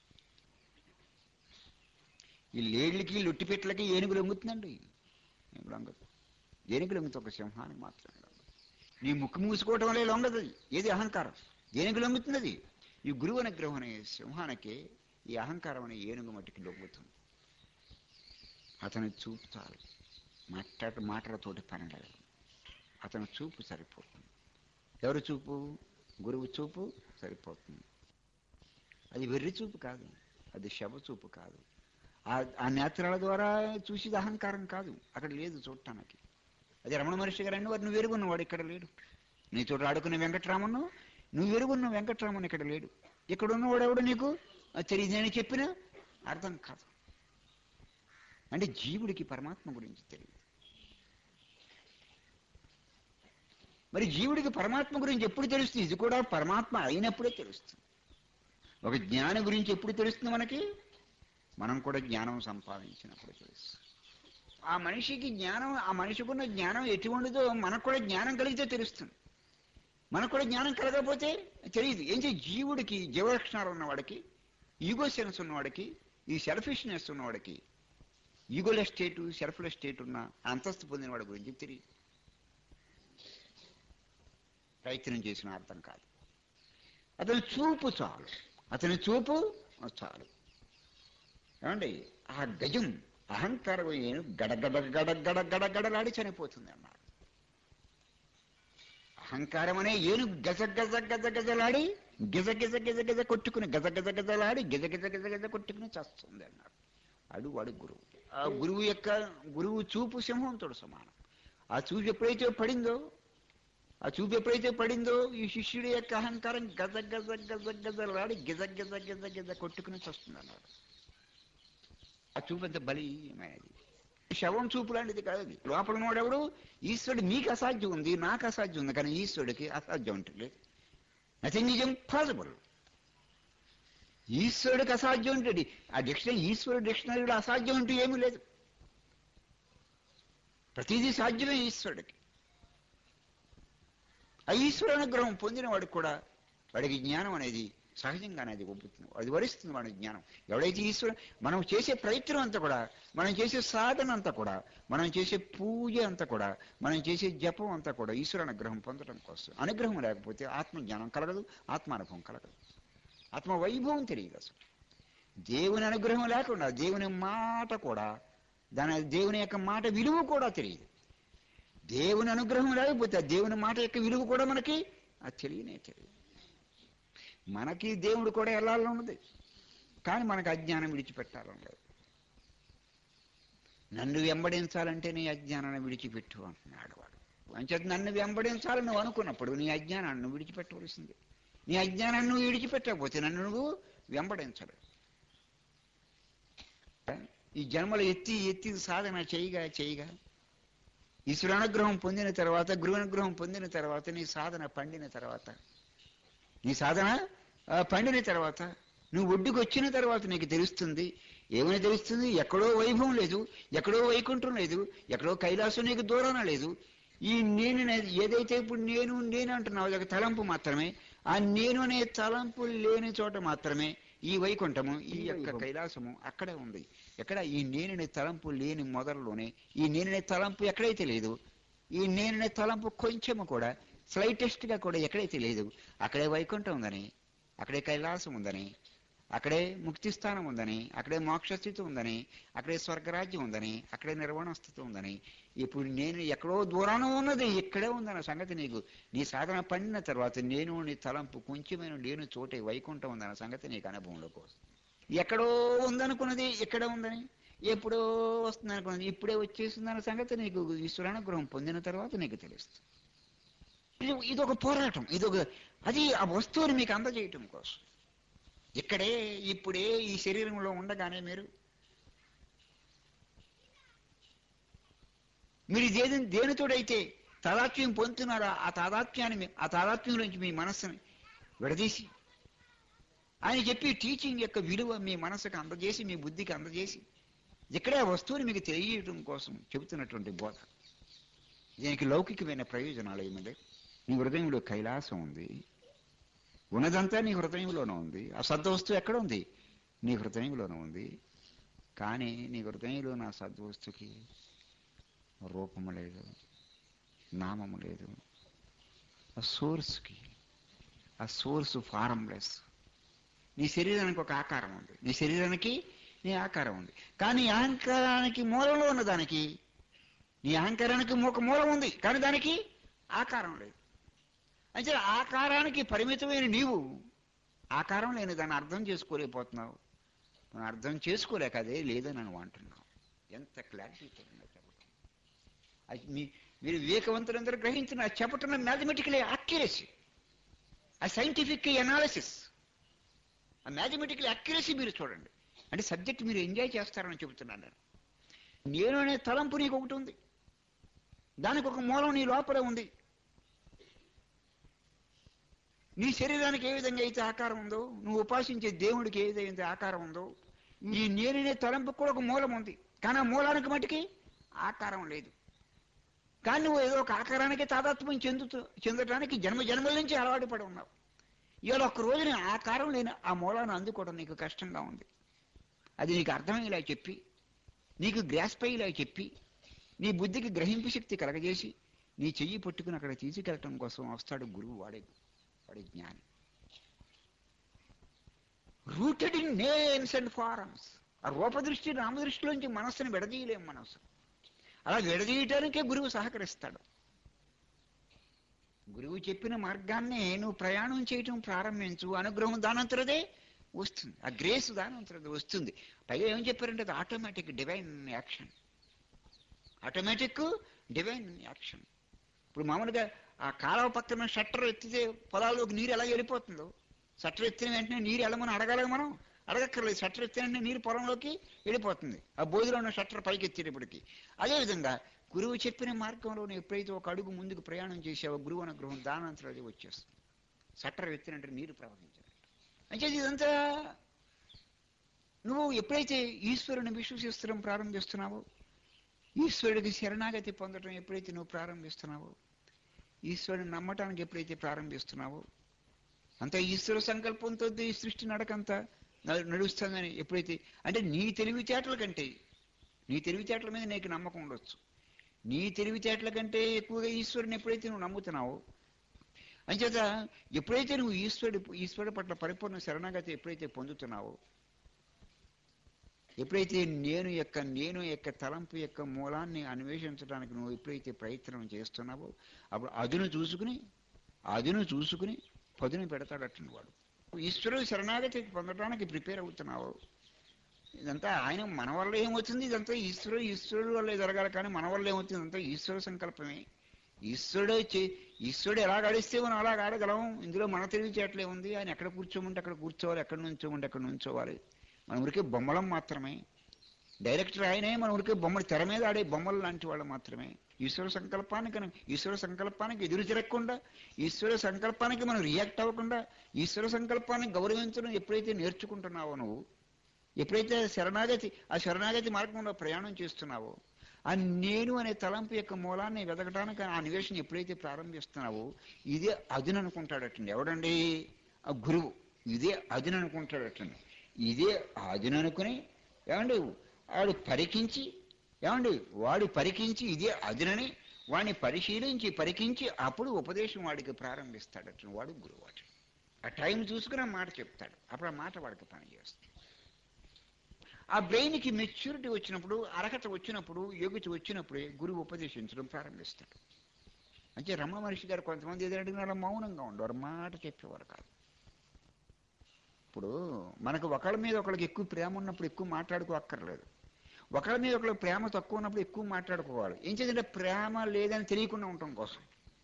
ఈ లేడ్లకి లొట్టిపెట్లకి ఏనుగు లొంగుతుందండి ఏనుగు లొంగదు ఏనుగు లొంగుతుంది ఒక సింహానికి మాత్రమే లొంగదు నీ ముక్కు మూసుకోవటం వల్ల లొంగదు అది ఏది అహంకారం ఏనుగు లొంగుతుంది అది ఈ గురువు అనుగ్రహం అనే సింహానికి ఈ అహంకారం అనే ఏనుగు మట్టికి లొంగుతుంది అతని చూపు చాలు మాట్లాడ మాటలతోటి పని లేదు అతని చూపు సరిపోతుంది ఎవరి చూపు గురువు చూపు సరిపోతుంది అది వెర్రి చూపు కాదు అది శవ చూపు కాదు ఆ- ఆ నేత్రాల ద్వారా చూసేది అహంకారం కాదు అక్కడ లేదు చూడటానికి అది రమణ మహర్షి గారు అన్ని వారు నువ్వు వెరుగున్నవాడు ఇక్కడ లేడు నీతో ఆడుకున్న వెంకట్రామన్ను నువ్వు వెరుగున్న వెంకట్రామన్ ఇక్కడ లేడు ఇక్కడ ఉన్నవాడు ఎవడు నీకు అది తెలియదని చెప్పినా అర్థం కాదు అంటే జీవుడికి పరమాత్మ గురించి తెలియదు మరి జీవుడికి పరమాత్మ గురించి ఎప్పుడు తెలుస్తుంది ఇది కూడా పరమాత్మ అయినప్పుడే తెలుస్తుంది ఒక జ్ఞానం గురించి ఎప్పుడు తెలుస్తుంది మనకి మనం కూడా జ్ఞానం సంపాదించినప్పుడు తెలుస్తుంది ఆ మనిషికి జ్ఞానం ఆ మనిషికున్న జ్ఞానం ఎటువంటిదో మనకు కూడా జ్ఞానం కలిగితే తెలుస్తుంది మనకు కూడా జ్ఞానం కలగకపోతే తెలియదు ఏం చేయ జీవుడికి జీవలక్షణాలు ఉన్నవాడికి ఈగో సెన్స్ ఉన్నవాడికి ఈ సెల్ఫిష్నెస్ ఉన్నవాడికి ఈగోల స్టేటు సెల్ఫ్ల స్టేట్ ఉన్న అంతస్తు పొందిన వాడి గురించి తెలియదు ప్రయత్నం చేసిన అర్థం కాదు అతని చూపు చాలు అతని చూపు చాలు ఏమండి ఆ గజం అహంకారం ఏను గడగడ గడ గడ గడ గడలాడి చనిపోతుంది అన్నారు అహంకారం అనే ఏను గజ గజ గజ గజలాడి గిజ గిజ గిజ గిజ కొట్టుకుని గజ గజ గజలాడి గిజ గిజ గిజ గిజ కొట్టుకుని చస్తుంది అన్నారు అడు వాడు గురువు ఆ గురువు యొక్క గురువు చూపు సింహంతో సమానం ఆ చూపు ఎప్పుడైతే పడిందో ఆ చూపు ఎప్పుడైతే పడిందో ఈ శిష్యుడి యొక్క అహంకారం గజ గజ గజ గజలాడి గిజ గిజ గిజ గిజ కొట్టుకుని చస్తుంది అన్నారు ఆ చూపు అంత బలీయమైనది శవం చూపు లాంటిది కాదు అది లోపల ఉన్నవాడెవడు ఈశ్వరుడు మీకు అసాధ్యం ఉంది నాకు అసాధ్యం ఉంది కానీ ఈశ్వరుడికి అసాధ్యం ఉంటుంది నథింగ్ ఈజ్ ఇంపాసిబుల్ ఈశ్వరుడికి అసాధ్యం ఉంటుంది ఆ డిక్షనరీ ఈశ్వరుడు డిక్షనరీలో అసాధ్యం అంటూ ఏమీ లేదు ప్రతిదీ సాధ్యమే ఈశ్వరుడికి ఆ ఈశ్వర అనుగ్రహం పొందిన వాడికి కూడా వాడికి జ్ఞానం అనేది సహజంగా అనేది ఒప్పుతుంది అది వరిస్తుంది వాడి జ్ఞానం ఎవడైతే ఈశ్వరు మనం చేసే ప్రయత్నం అంతా కూడా మనం చేసే సాధన అంతా కూడా మనం చేసే పూజ అంతా కూడా మనం చేసే జపం అంతా కూడా ఈశ్వర అనుగ్రహం పొందడం కోసం అనుగ్రహం లేకపోతే ఆత్మ జ్ఞానం కలగదు ఆత్మానుభవం కలగదు ఆత్మ వైభవం తెలియదు అసలు దేవుని అనుగ్రహం లేకుండా దేవుని మాట కూడా దాని దేవుని యొక్క మాట విలువ కూడా తెలియదు దేవుని అనుగ్రహం లేకపోతే ఆ దేవుని మాట యొక్క విలువ కూడా మనకి అది తెలియనే తెలియదు మనకి దేవుడు కూడా వెళ్ళాలని ఉన్నది కానీ మనకు అజ్ఞానం విడిచిపెట్టాలని లేదు నన్ను వెంబడించాలంటే నీ అజ్ఞానాన్ని విడిచిపెట్టు అంటున్నాడు వాడు అంచేత నన్ను వెంబడించాలని నువ్వు అనుకున్నప్పుడు నీ అజ్ఞానాన్ని నువ్వు విడిచిపెట్టవలసింది నీ అజ్ఞానాన్ని నువ్వు విడిచిపెట్టకపోతే నన్ను నువ్వు వెంబడించలేవు ఈ జన్మలు ఎత్తి ఎత్తి సాధన చేయగా చేయగా ఈశ్వరానుగ్రహం పొందిన తర్వాత గురువనుగ్రహం పొందిన తర్వాత నీ సాధన పండిన తర్వాత నీ సాధన ఆ, పండిన తర్వాత నువ్వు ఒడ్డుకు వచ్చిన తర్వాత నీకు తెలుస్తుంది ఏమని తెలుస్తుంది ఎక్కడో వైభవం లేదు ఎక్కడో వైకుంఠం లేదు ఎక్కడో కైలాసం నీకు దూరాన లేదు ఈ నేను అనేది ఏదైతే ఇప్పుడు నేను నేను అంటున్నావు అది ఒక తలంపు మాత్రమే ఆ నేను అనే తలంపు లేని చోట మాత్రమే ఈ వైకుంఠము ఈ యొక్క కైలాసము అక్కడే ఉంది ఎక్కడ ఈ నేననే తలంపు లేని మొదల్లోనే ఈ నేననే తలంపు ఎక్కడైతే లేదు ఈ నేననే తలంపు కొంచెము కూడా స్లైటెస్ట్ గా కూడా ఎక్కడైతే లేదు అక్కడే వైకుంఠం ఉందని అక్కడే కైలాసం ఉందని అక్కడే ముక్తి స్థానం ఉందని అక్కడే మోక్షస్థితి ఉందని అక్కడే స్వర్గరాజ్యం ఉందని అక్కడే నిర్వాణ స్థితి ఉందని ఇప్పుడు నేను ఎక్కడో దూరాన ఉన్నది ఇక్కడే ఉందన్న సంగతి నీకు నీ సాధన పండిన తర్వాత నేను నీ తలంపు కొంచెమైన లేని చోటే వైకుంఠం ఉందన్న సంగతి నీకు అనుభవంలోకి వస్తుంది ఎక్కడో ఉందనుకున్నది ఇక్కడే ఉందని ఎప్పుడో వస్తుంది అనుకున్నది ఇప్పుడే వచ్చేసిందన్న సంగతి నీకు ఈశ్వరానుగ్రహం పొందిన తర్వాత నీకు తెలుస్తుంది ఇది ఇది ఒక పోరాటం ఇది ఒక అది ఆ వస్తువుని మీకు అందజేయటం కోసం ఇక్కడే ఇప్పుడే ఈ శరీరంలో ఉండగానే మీరు మీరు దేని దేనితోడైతే తాదాత్మ్యం పొందుతున్నారో ఆ తాదాత్మ్యాన్ని మీ- ఆ తాదాత్మ్యం నుంచి మీ మనస్సుని విడదీసి ఆయన చెప్పి టీచింగ్ యొక్క విలువ మీ మనసుకు అందజేసి మీ బుద్ధికి అందజేసి ఇక్కడే ఆ వస్తువుని మీకు తెలియటం కోసం చెబుతున్నటువంటి బోధ దీనికి లౌకికమైన ప్రయోజనాలు ఏమిటి నీ హృదయంలో కైలాసం ఉంది ఉన్నదంతా నీ హృదయంలోనే ఉంది ఆ సద్వస్తువు ఎక్కడ ఉంది నీ హృదయంలోనే ఉంది కానీ నీ హృదయంలో నా సద్వస్తుకి రూపము లేదు నామము లేదు ఆ సోర్స్కి ఆ సోర్స్ ఫారంలెస్ నీ శరీరానికి ఒక ఆకారం ఉంది నీ శరీరానికి నీ ఆకారం ఉంది కానీ ఈ అహంకారానికి మూలంలో ఉన్న దానికి నీ అహంకారానికి ఒక మూలం ఉంది కానీ దానికి ఆకారం లేదు అంటే ఆకారానికి పరిమితమైన నీవు ఆకారం లేని దాన్ని అర్థం చేసుకోలేకపోతున్నావు మనం అర్థం చేసుకోలేక అదే లేదని నువ్వు అంటున్నావు ఎంత క్లారిటీతో ఉందో చెప్పటం అది మీ మీరు వివేకవంతులందరూ గ్రహించిన అది చెప్పటం మ్యాథమెటికల్ అక్యురసీ ఆ సైంటిఫిక్ అనాలిసిస్ ఆ మ్యాథమెటికల్ అక్యురసీ మీరు చూడండి అంటే సబ్జెక్ట్ మీరు ఎంజాయ్ చేస్తారని చెబుతున్నాను నేను నేను అనే తలంపు నీకు ఒకటి ఉంది దానికి ఒక మూలం నీ లోపల ఉంది నీ శరీరానికి ఏ విధంగా అయితే ఆకారం ఉందో నువ్వు ఉపాసించే దేవుడికి ఏ విధంగా ఆకారం ఉందో ఈ నేననే తలంపుకు కూడా ఒక మూలం ఉంది కానీ ఆ మూలానికి మటుకి ఆకారం లేదు కానీ నువ్వు ఏదో ఒక ఆకారానికి తాదాత్మ్యం చెందుతూ చెందడానికి జన్మ జన్మల నుంచి అలవాటు పడి ఉన్నావు ఇవాళ ఒక్క రోజున ఆకారం లేని ఆ మూలాన్ని అందుకోవడం నీకు కష్టంగా ఉంది అది నీకు అర్థమయ్యేలా చెప్పి నీకు గ్రాస్పయ్యేలా చెప్పి నీ బుద్ధికి గ్రహింపు శక్తి కలగజేసి నీ చెయ్యి పట్టుకుని అక్కడ తీసుకెళ్ళటం కోసం వస్తాడు గురువు వాడే వాడి జ్ఞాని rooted in names and forms ఆ రూపదృష్టి నామదృష్టిలోంచి మనస్సును విడదీయలేం మనస్సు అలా విడదీయటానికే గురువు సహకరిస్తాడు గురువు చెప్పిన మార్గాన్ని నువ్వు ప్రయాణం చేయటం ప్రారంభించు అనుగ్రహం దానంతరదే వస్తుంది ఆ గ్రేస్ దానంతరదే వస్తుంది పైగా ఏం చెప్పారంటే అది automatic divine action automatic divine action ఇప్పుడు మామూలుగా ఆ కాలువ పక్కన షట్టర్ ఎత్తితే పొలాల్లోకి నీరు ఎలా వెళ్ళిపోతుందో షట్టర్ ఎత్తిన వెంటనే నీరు వెళ్ళమని అడగాలి మనం అడగక్కర్లేదు షట్టర్ ఎత్తిన వెంటనే నీరు పొలంలోకి వెళ్ళిపోతుంది ఆ బోధిలో ఉన్న షట్టర్ పైకి ఎత్తేటప్పటికి అదేవిధంగా గురువు చెప్పిన మార్గంలో నువ్వు ఎప్పుడైతే ఒక అడుగు ముందుకు ప్రయాణం చేసావో గురువు అనుగ్రహం దానంతరం అది వచ్చేస్తుంది షట్టర్ ఎత్తినంటే నీరు ప్రవహించాలి అంటే ఇదంతా నువ్వు ఎప్పుడైతే ఈశ్వరుని విశ్వసిస్తడం ప్రారంభిస్తున్నావో ఈశ్వరుడికి శరణాగతి పొందడం ఎప్పుడైతే నువ్వు ప్రారంభిస్తున్నావో ఈశ్వరుని నమ్మటానికి ఎప్పుడైతే ప్రారంభిస్తున్నావో అంతా ఈశ్వర సంకల్పంతో ఈ సృష్టి నడకంతా న- నడుస్తుందని ఎప్పుడైతే అంటే నీ తెలివితేటల కంటే నీ తెలివితేటల మీద నీకు నమ్మకం ఉండొచ్చు నీ తెలివితేటల కంటే ఎక్కువగా ఈశ్వరుని ఎప్పుడైతే నువ్వు నమ్ముతున్నావో అంచేత ఎప్పుడైతే నువ్వు ఈశ్వరుడి ఈశ్వరుడి పట్ల పరిపూర్ణ శరణాగతి ఎప్పుడైతే పొందుతున్నావో ఎప్పుడైతే నేను యొక్క నేను యొక్క తలంపు యొక్క మూలాన్ని అన్వేషించడానికి నువ్వు ఎప్పుడైతే ప్రయత్నం చేస్తున్నావో అప్పుడు అదును చూసుకుని అదును చూసుకుని పదును పెడతాడట వాడు ఈశ్వరుడు శరణాగతి పొందడానికి ప్రిపేర్ అవుతున్నావు ఇదంతా ఆయన మన వల్ల ఏమవుతుంది ఇదంతా ఈశ్వరుడు ఈశ్వరుడు వల్లే జరగాలి కానీ మన వల్ల ఏమవుతుంది ఇదంతా ఈశ్వర సంకల్పమే ఈశ్వరుడు చే- ఈశ్వరుడు ఎలా ఆడిస్తే మనం అలా ఆడగలం ఇందులో మన తెలివితేటలే ఉంది ఆయన ఎక్కడ కూర్చోమంటే అక్కడ కూర్చోవాలి ఎక్కడ నుంచోమంటే అక్కడ నుంచోవాలి మన ఊరికే బొమ్మలం మాత్రమే డైరెక్టర్ ఆయనే మన ఊరికే బొమ్మలు తెర మీద ఆడే బొమ్మలు లాంటి వాళ్ళు మాత్రమే ఈశ్వర సంకల్పానికి ఈశ్వర సంకల్పానికి ఎదురు తిరగకుండా ఈశ్వర సంకల్పానికి మనం రియాక్ట్ అవ్వకుండా ఈశ్వర సంకల్పాన్ని గౌరవించడం ఎప్పుడైతే నేర్చుకుంటున్నావో నువ్వు ఎప్పుడైతే శరణాగతి ఆ శరణాగతి మార్గంలో ప్రయాణం చేస్తున్నావో ఆ నేను అనే తలంపు యొక్క మూలాన్ని వెతకడానికి ఆ అన్వేషణ ఎప్పుడైతే ప్రారంభిస్తున్నావో ఇదే అదును అనుకుంటాడటండి ఎవడండి ఆ గురువు ఇదే అదును అనుకుంటాడటండి ఇదే అదును అనుకుని ఏమండి వాడు పరికించి ఏమండి వాడు పరికించి ఇదే అదునని వాడిని పరిశీలించి పరికించి అప్పుడు ఉపదేశం వాడికి ప్రారంభిస్తాడట వాడు గురువు అట ఆ టైం చూసుకుని ఆ మాట చెప్తాడు అప్పుడు ఆ మాట వాడికి పని చేస్తుంది ఆ బ్రెయిన్కి మెచ్యూరిటీ వచ్చినప్పుడు అర్హత వచ్చినప్పుడు యోగ్యత వచ్చినప్పుడే గురువు ఉపదేశించడం ప్రారంభిస్తాడు అంటే రమణ మహర్షి గారు కొంతమంది ఏదో అడిగినారో మౌనంగా ఉండేవారు మాట చెప్పేవారు కాదు ఇప్పుడు మనకు ఒకళ్ళ మీద ఒకళ్ళకి ఎక్కువ ప్రేమ ఉన్నప్పుడు ఎక్కువ మాట్లాడుకో అక్కర్లేదు ఒకళ్ళ మీద ఒకళ్ళకి ప్రేమ తక్కువ ఉన్నప్పుడు ఎక్కువ మాట్లాడుకోవాలి ఏం చేద్దంటే ప్రేమ లేదని తెలియకుండా ఉండటం కోసం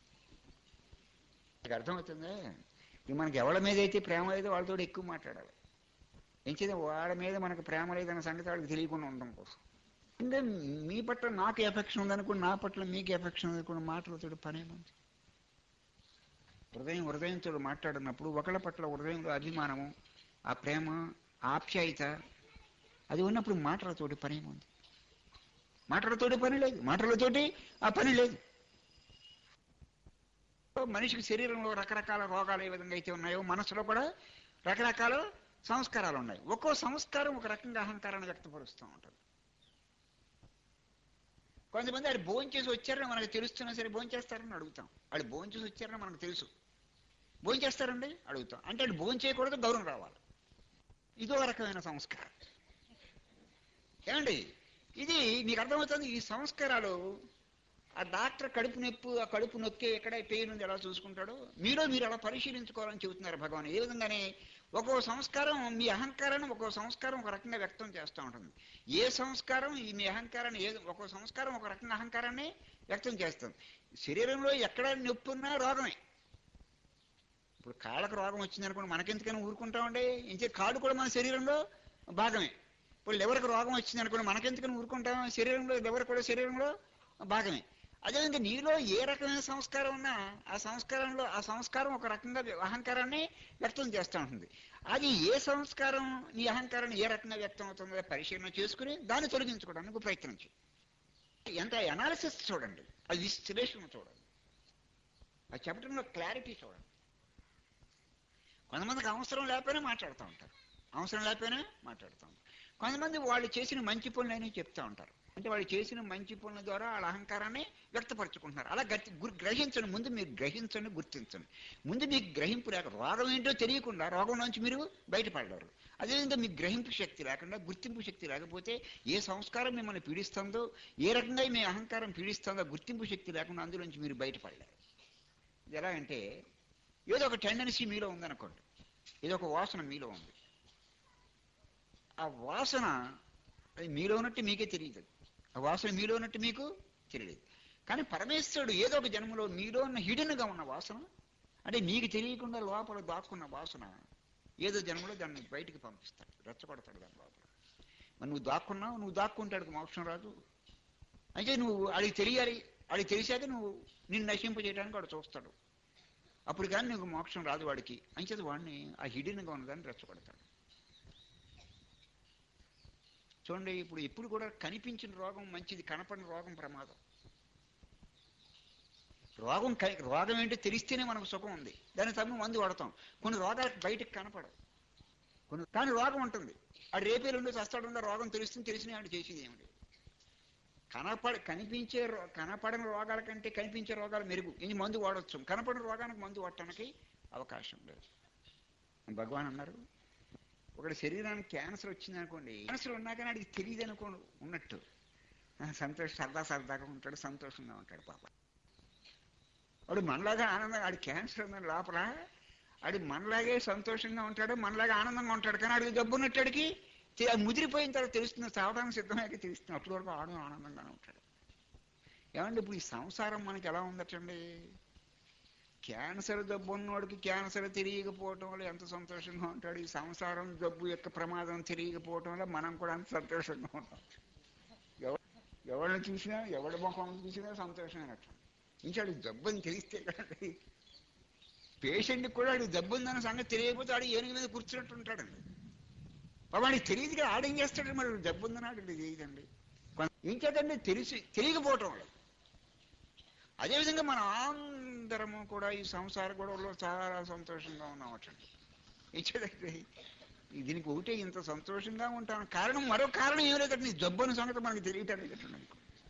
మీకు అర్థమవుతుందా ఇక మనకి ఎవరి మీద అయితే ప్రేమ లేదో వాళ్ళతో ఎక్కువ మాట్లాడాలి ఏం చేద్దాం వాళ్ళ మీద మనకు ప్రేమ లేదన్న సంగతి వాళ్ళకి తెలియకుండా ఉండడం కోసం అంటే మీ పట్ల నాకు ఎఫెక్షన్ ఉందనుకుని నా పట్ల మీకు ఎఫెక్షన్ ఉందనుకుని మాటలతో పనేముంది హృదయం హృదయంతో మాట్లాడినప్పుడు ఒకళ్ళ పట్ల హృదయంలో అభిమానము ఆ ప్రేమ ఆప్యాయత అది ఉన్నప్పుడు మాటలతోటి పనేముంది మాటలతోటి పని లేదు మాటలతోటి ఆ పని లేదు మనిషికి శరీరంలో రకరకాల రోగాలు ఏ విధంగా అయితే ఉన్నాయో మనసులో కూడా రకరకాల సంస్కారాలు ఉన్నాయి ఒక్కో సంస్కారం ఒక రకంగా అహంకారాన్ని వ్యక్తపరుస్తూ ఉంటుంది కొంతమంది ఆడు భోజనం చేసి వచ్చారని మనకు తెలుస్తున్నా సరే భోజనం చేస్తారని అడుగుతాం వాడు భోజనం చేసి వచ్చారని మనకు తెలుసు భోజనం చేస్తారండి అడుగుతాం అంటే వాడు భోజనం చేయకూడదు గౌరవం రావాలి ఇదో రకమైన సంస్కారం ఏమండి ఇది మీకు అర్థమవుతుంది ఈ సంస్కారాలు ఆ డాక్టర్ కడుపు నొప్పి ఆ కడుపు నొక్కి ఎక్కడ పెయిన్ ఉంది ఎలా చూసుకుంటాడో మీలో మీరు అలా పరిశీలించుకోవాలని చెబుతున్నారు భగవాన్ ఏ విధంగానే ఒక్కో సంస్కారం మీ అహంకారాన్ని ఒక్కో సంస్కారం ఒక రకంగా వ్యక్తం చేస్తూ ఉంటుంది ఏ సంస్కారం ఈ మీ అహంకారాన్ని ఏ ఒక్కో సంస్కారం ఒక రకంగా అహంకారాన్ని వ్యక్తం చేస్తుంది శరీరంలో ఎక్కడ నొప్పి ఉన్నా రోగమే ఇప్పుడు కాళ్ళకు రోగం వచ్చింది అనుకోండి మనకెందుకైనా ఊరుకుంటామండి ఇంకే కాళ్ళు కూడా మన శరీరంలో భాగమే ఇప్పుడు లివర్కి రోగం వచ్చింది అనుకోండి మనకెందుకని ఊరుకుంటాం శరీరంలో లివర్ కూడా శరీరంలో భాగమే అదేవిధంగా నీలో ఏ రకమైన సంస్కారం ఉన్నా ఆ సంస్కారంలో ఆ సంస్కారం ఒక రకంగా అహంకారాన్ని వ్యక్తం చేస్తూ ఉంటుంది అది ఏ సంస్కారం నీ అహంకారాన్ని ఏ రకంగా వ్యక్తం అవుతుందో పరిశీలన చేసుకుని దాన్ని తొలగించుకోవడానికి ప్రయత్నించు ఎంత అనాలిసిస్ చూడండి అది విశ్లేషణ చూడండి అది చెప్పడంలో క్లారిటీ చూడండి కొంతమందికి అవసరం లేకపోయినా మాట్లాడుతూ ఉంటారు అవసరం లేకపోయినా మాట్లాడుతూ ఉంటారు కొంతమంది వాళ్ళు చేసిన మంచి పనులని చెప్తూ ఉంటారు అంటే వాళ్ళు చేసిన మంచి పనుల ద్వారా వాళ్ళ అహంకారాన్ని వ్యక్తపరచుకుంటున్నారు అలా గట్టి గుర్ గ్రహించండి ముందు మీరు గ్రహించండి గుర్తించండి ముందు మీకు గ్రహింపు లేక రోగం ఏంటో తెలియకుండా రోగం నుంచి మీరు బయటపడలేరు అదేవిధంగా మీకు గ్రహింపు శక్తి లేకుండా గుర్తింపు శక్తి లేకపోతే ఏ సంస్కారం మిమ్మల్ని పీడిస్తుందో ఏ రకంగా మీ అహంకారం పీడిస్తుందో గుర్తింపు శక్తి లేకుండా అందులోంచి మీరు బయటపడలేరు ఇది ఎలా అంటే ఏదో ఒక టెండెన్సీ మీలో ఉందనుకోండి ఏదో ఒక వాసన మీలో ఉంది ఆ వాసన అది మీలో ఉన్నట్టు మీకే తెలియదు ఆ వాసన మీలో ఉన్నట్టు మీకు తెలియదు కానీ పరమేశ్వరుడు ఏదో ఒక జన్మలో మీలో ఉన్న హిడెన్గా ఉన్న వాసన అంటే మీకు తెలియకుండా లోపల దాక్కున్న వాసన ఏదో జన్మలో దాన్ని బయటికి పంపిస్తాడు రెచ్చగొడతాడు దాని లోపల మరి నువ్వు దాక్కున్నావు నువ్వు దాక్కుంటాడు మోక్షం రాదు అయితే నువ్వు అడిగి తెలియాలి అడిగి తెలిసాక నువ్వు నిన్ను నశింపజేయడానికి వాడు చూస్తాడు అప్పుడు కానీ నీకు మోక్షం రాదు వాడికి అంచేత వాడిని ఆ హిడెన్గా ఉన్నదాన్ని రెచ్చగొడతాడు చూడండి ఇప్పుడు ఎప్పుడు కూడా కనిపించిన రోగం మంచిది కనపడిన రోగం ప్రమాదం రోగం క- రోగం ఏంటో తెలిస్తేనే మనకు సుఖం ఉంది దాని తమ్ము మందు వాడతాం కొన్ని రోగాలకు బయటకు కనపడవు కొన్ని కానీ రోగం ఉంటుంది ఆడు రేపేలు ఉండి చస్తాడుందో రోగం తెలుస్తుంది తెలిసిన ఆడు చేసేది ఏమిటి కనపడ కనిపించే రో- కనపడని రోగాల కంటే కనిపించే రోగాలు మెరుగు ఇది మందు వాడచ్చు కనపడిన రోగానికి మందు వాడటానికి అవకాశం లేదు భగవాన్ అన్నారు ఒకటి శరీరానికి క్యాన్సర్ వచ్చింది అనుకోండి క్యాన్సర్ ఉన్నా కానీ అడిగి తెలియదు అనుకో ఉన్నట్టు ఆ, సంతోష సరదా సరదాగా ఉంటాడు సంతోషంగా ఉంటాడు పాప వాడు మనలాగా ఆనందంగా ఆడి క్యాన్సర్ ఉందని లోపల ఆడి మనలాగే సంతోషంగా ఉంటాడు మనలాగే ఆనందంగా ఉంటాడు కానీ ఆడికి జబ్బు ఉన్నట్టాడికి తె- అది ముదిరిపోయిన తర్వాత తెలుస్తుంది చావడానికి సిద్ధమయ్యాక తెలుస్తుంది అప్పటి వరకు ఆడు ఆనందంగానే ఉంటాడు ఏమండి ఇప్పుడు ఈ సంసారం మనకి ఎలా ఉందటండి క్యాన్సర్ జబ్బు ఉన్నవాడికి క్యాన్సర్ తెలియకపోవటం వల్ల ఎంత సంతోషంగా ఉంటాడు ఈ సంసారం జబ్బు యొక్క ప్రమాదం తెలియకపోవటం వల్ల మనం కూడా అంత సంతోషంగా ఉంటాం ఎవ- ఎవరిని చూసినా ఎవరి ముఖం చూసినా సంతోషమైనట్టు ఇంకాడు జబ్బు అని తెలిస్తే కదండి పేషెంట్కి కూడా ఆడు జబ్బు ఉందన్న సంగతి తెలియకపోతే ఆడు ఏనుగు మీద కూర్చున్నట్టు ఉంటాడండి వాడికి తెలియదు కదా ఆడేం చేస్తాడు మరి జబ్బు ఉందని ఆడు తెలియదండి ఇంకేదండి తెలిసి తెలియకపోవటం వల్ల అదేవిధంగా మన అందరము కూడా ఈ సంసార గొడవలో చాలా సంతోషంగా ఉన్నామటండి ఇచ్చేదండి దీనికి ఒకటే ఇంత సంతోషంగా ఉంటాను కారణం మరో కారణం ఏం లేదండి ఈ జబ్బు అనే సంగతి మనకి తెలియటానికి లేదండి.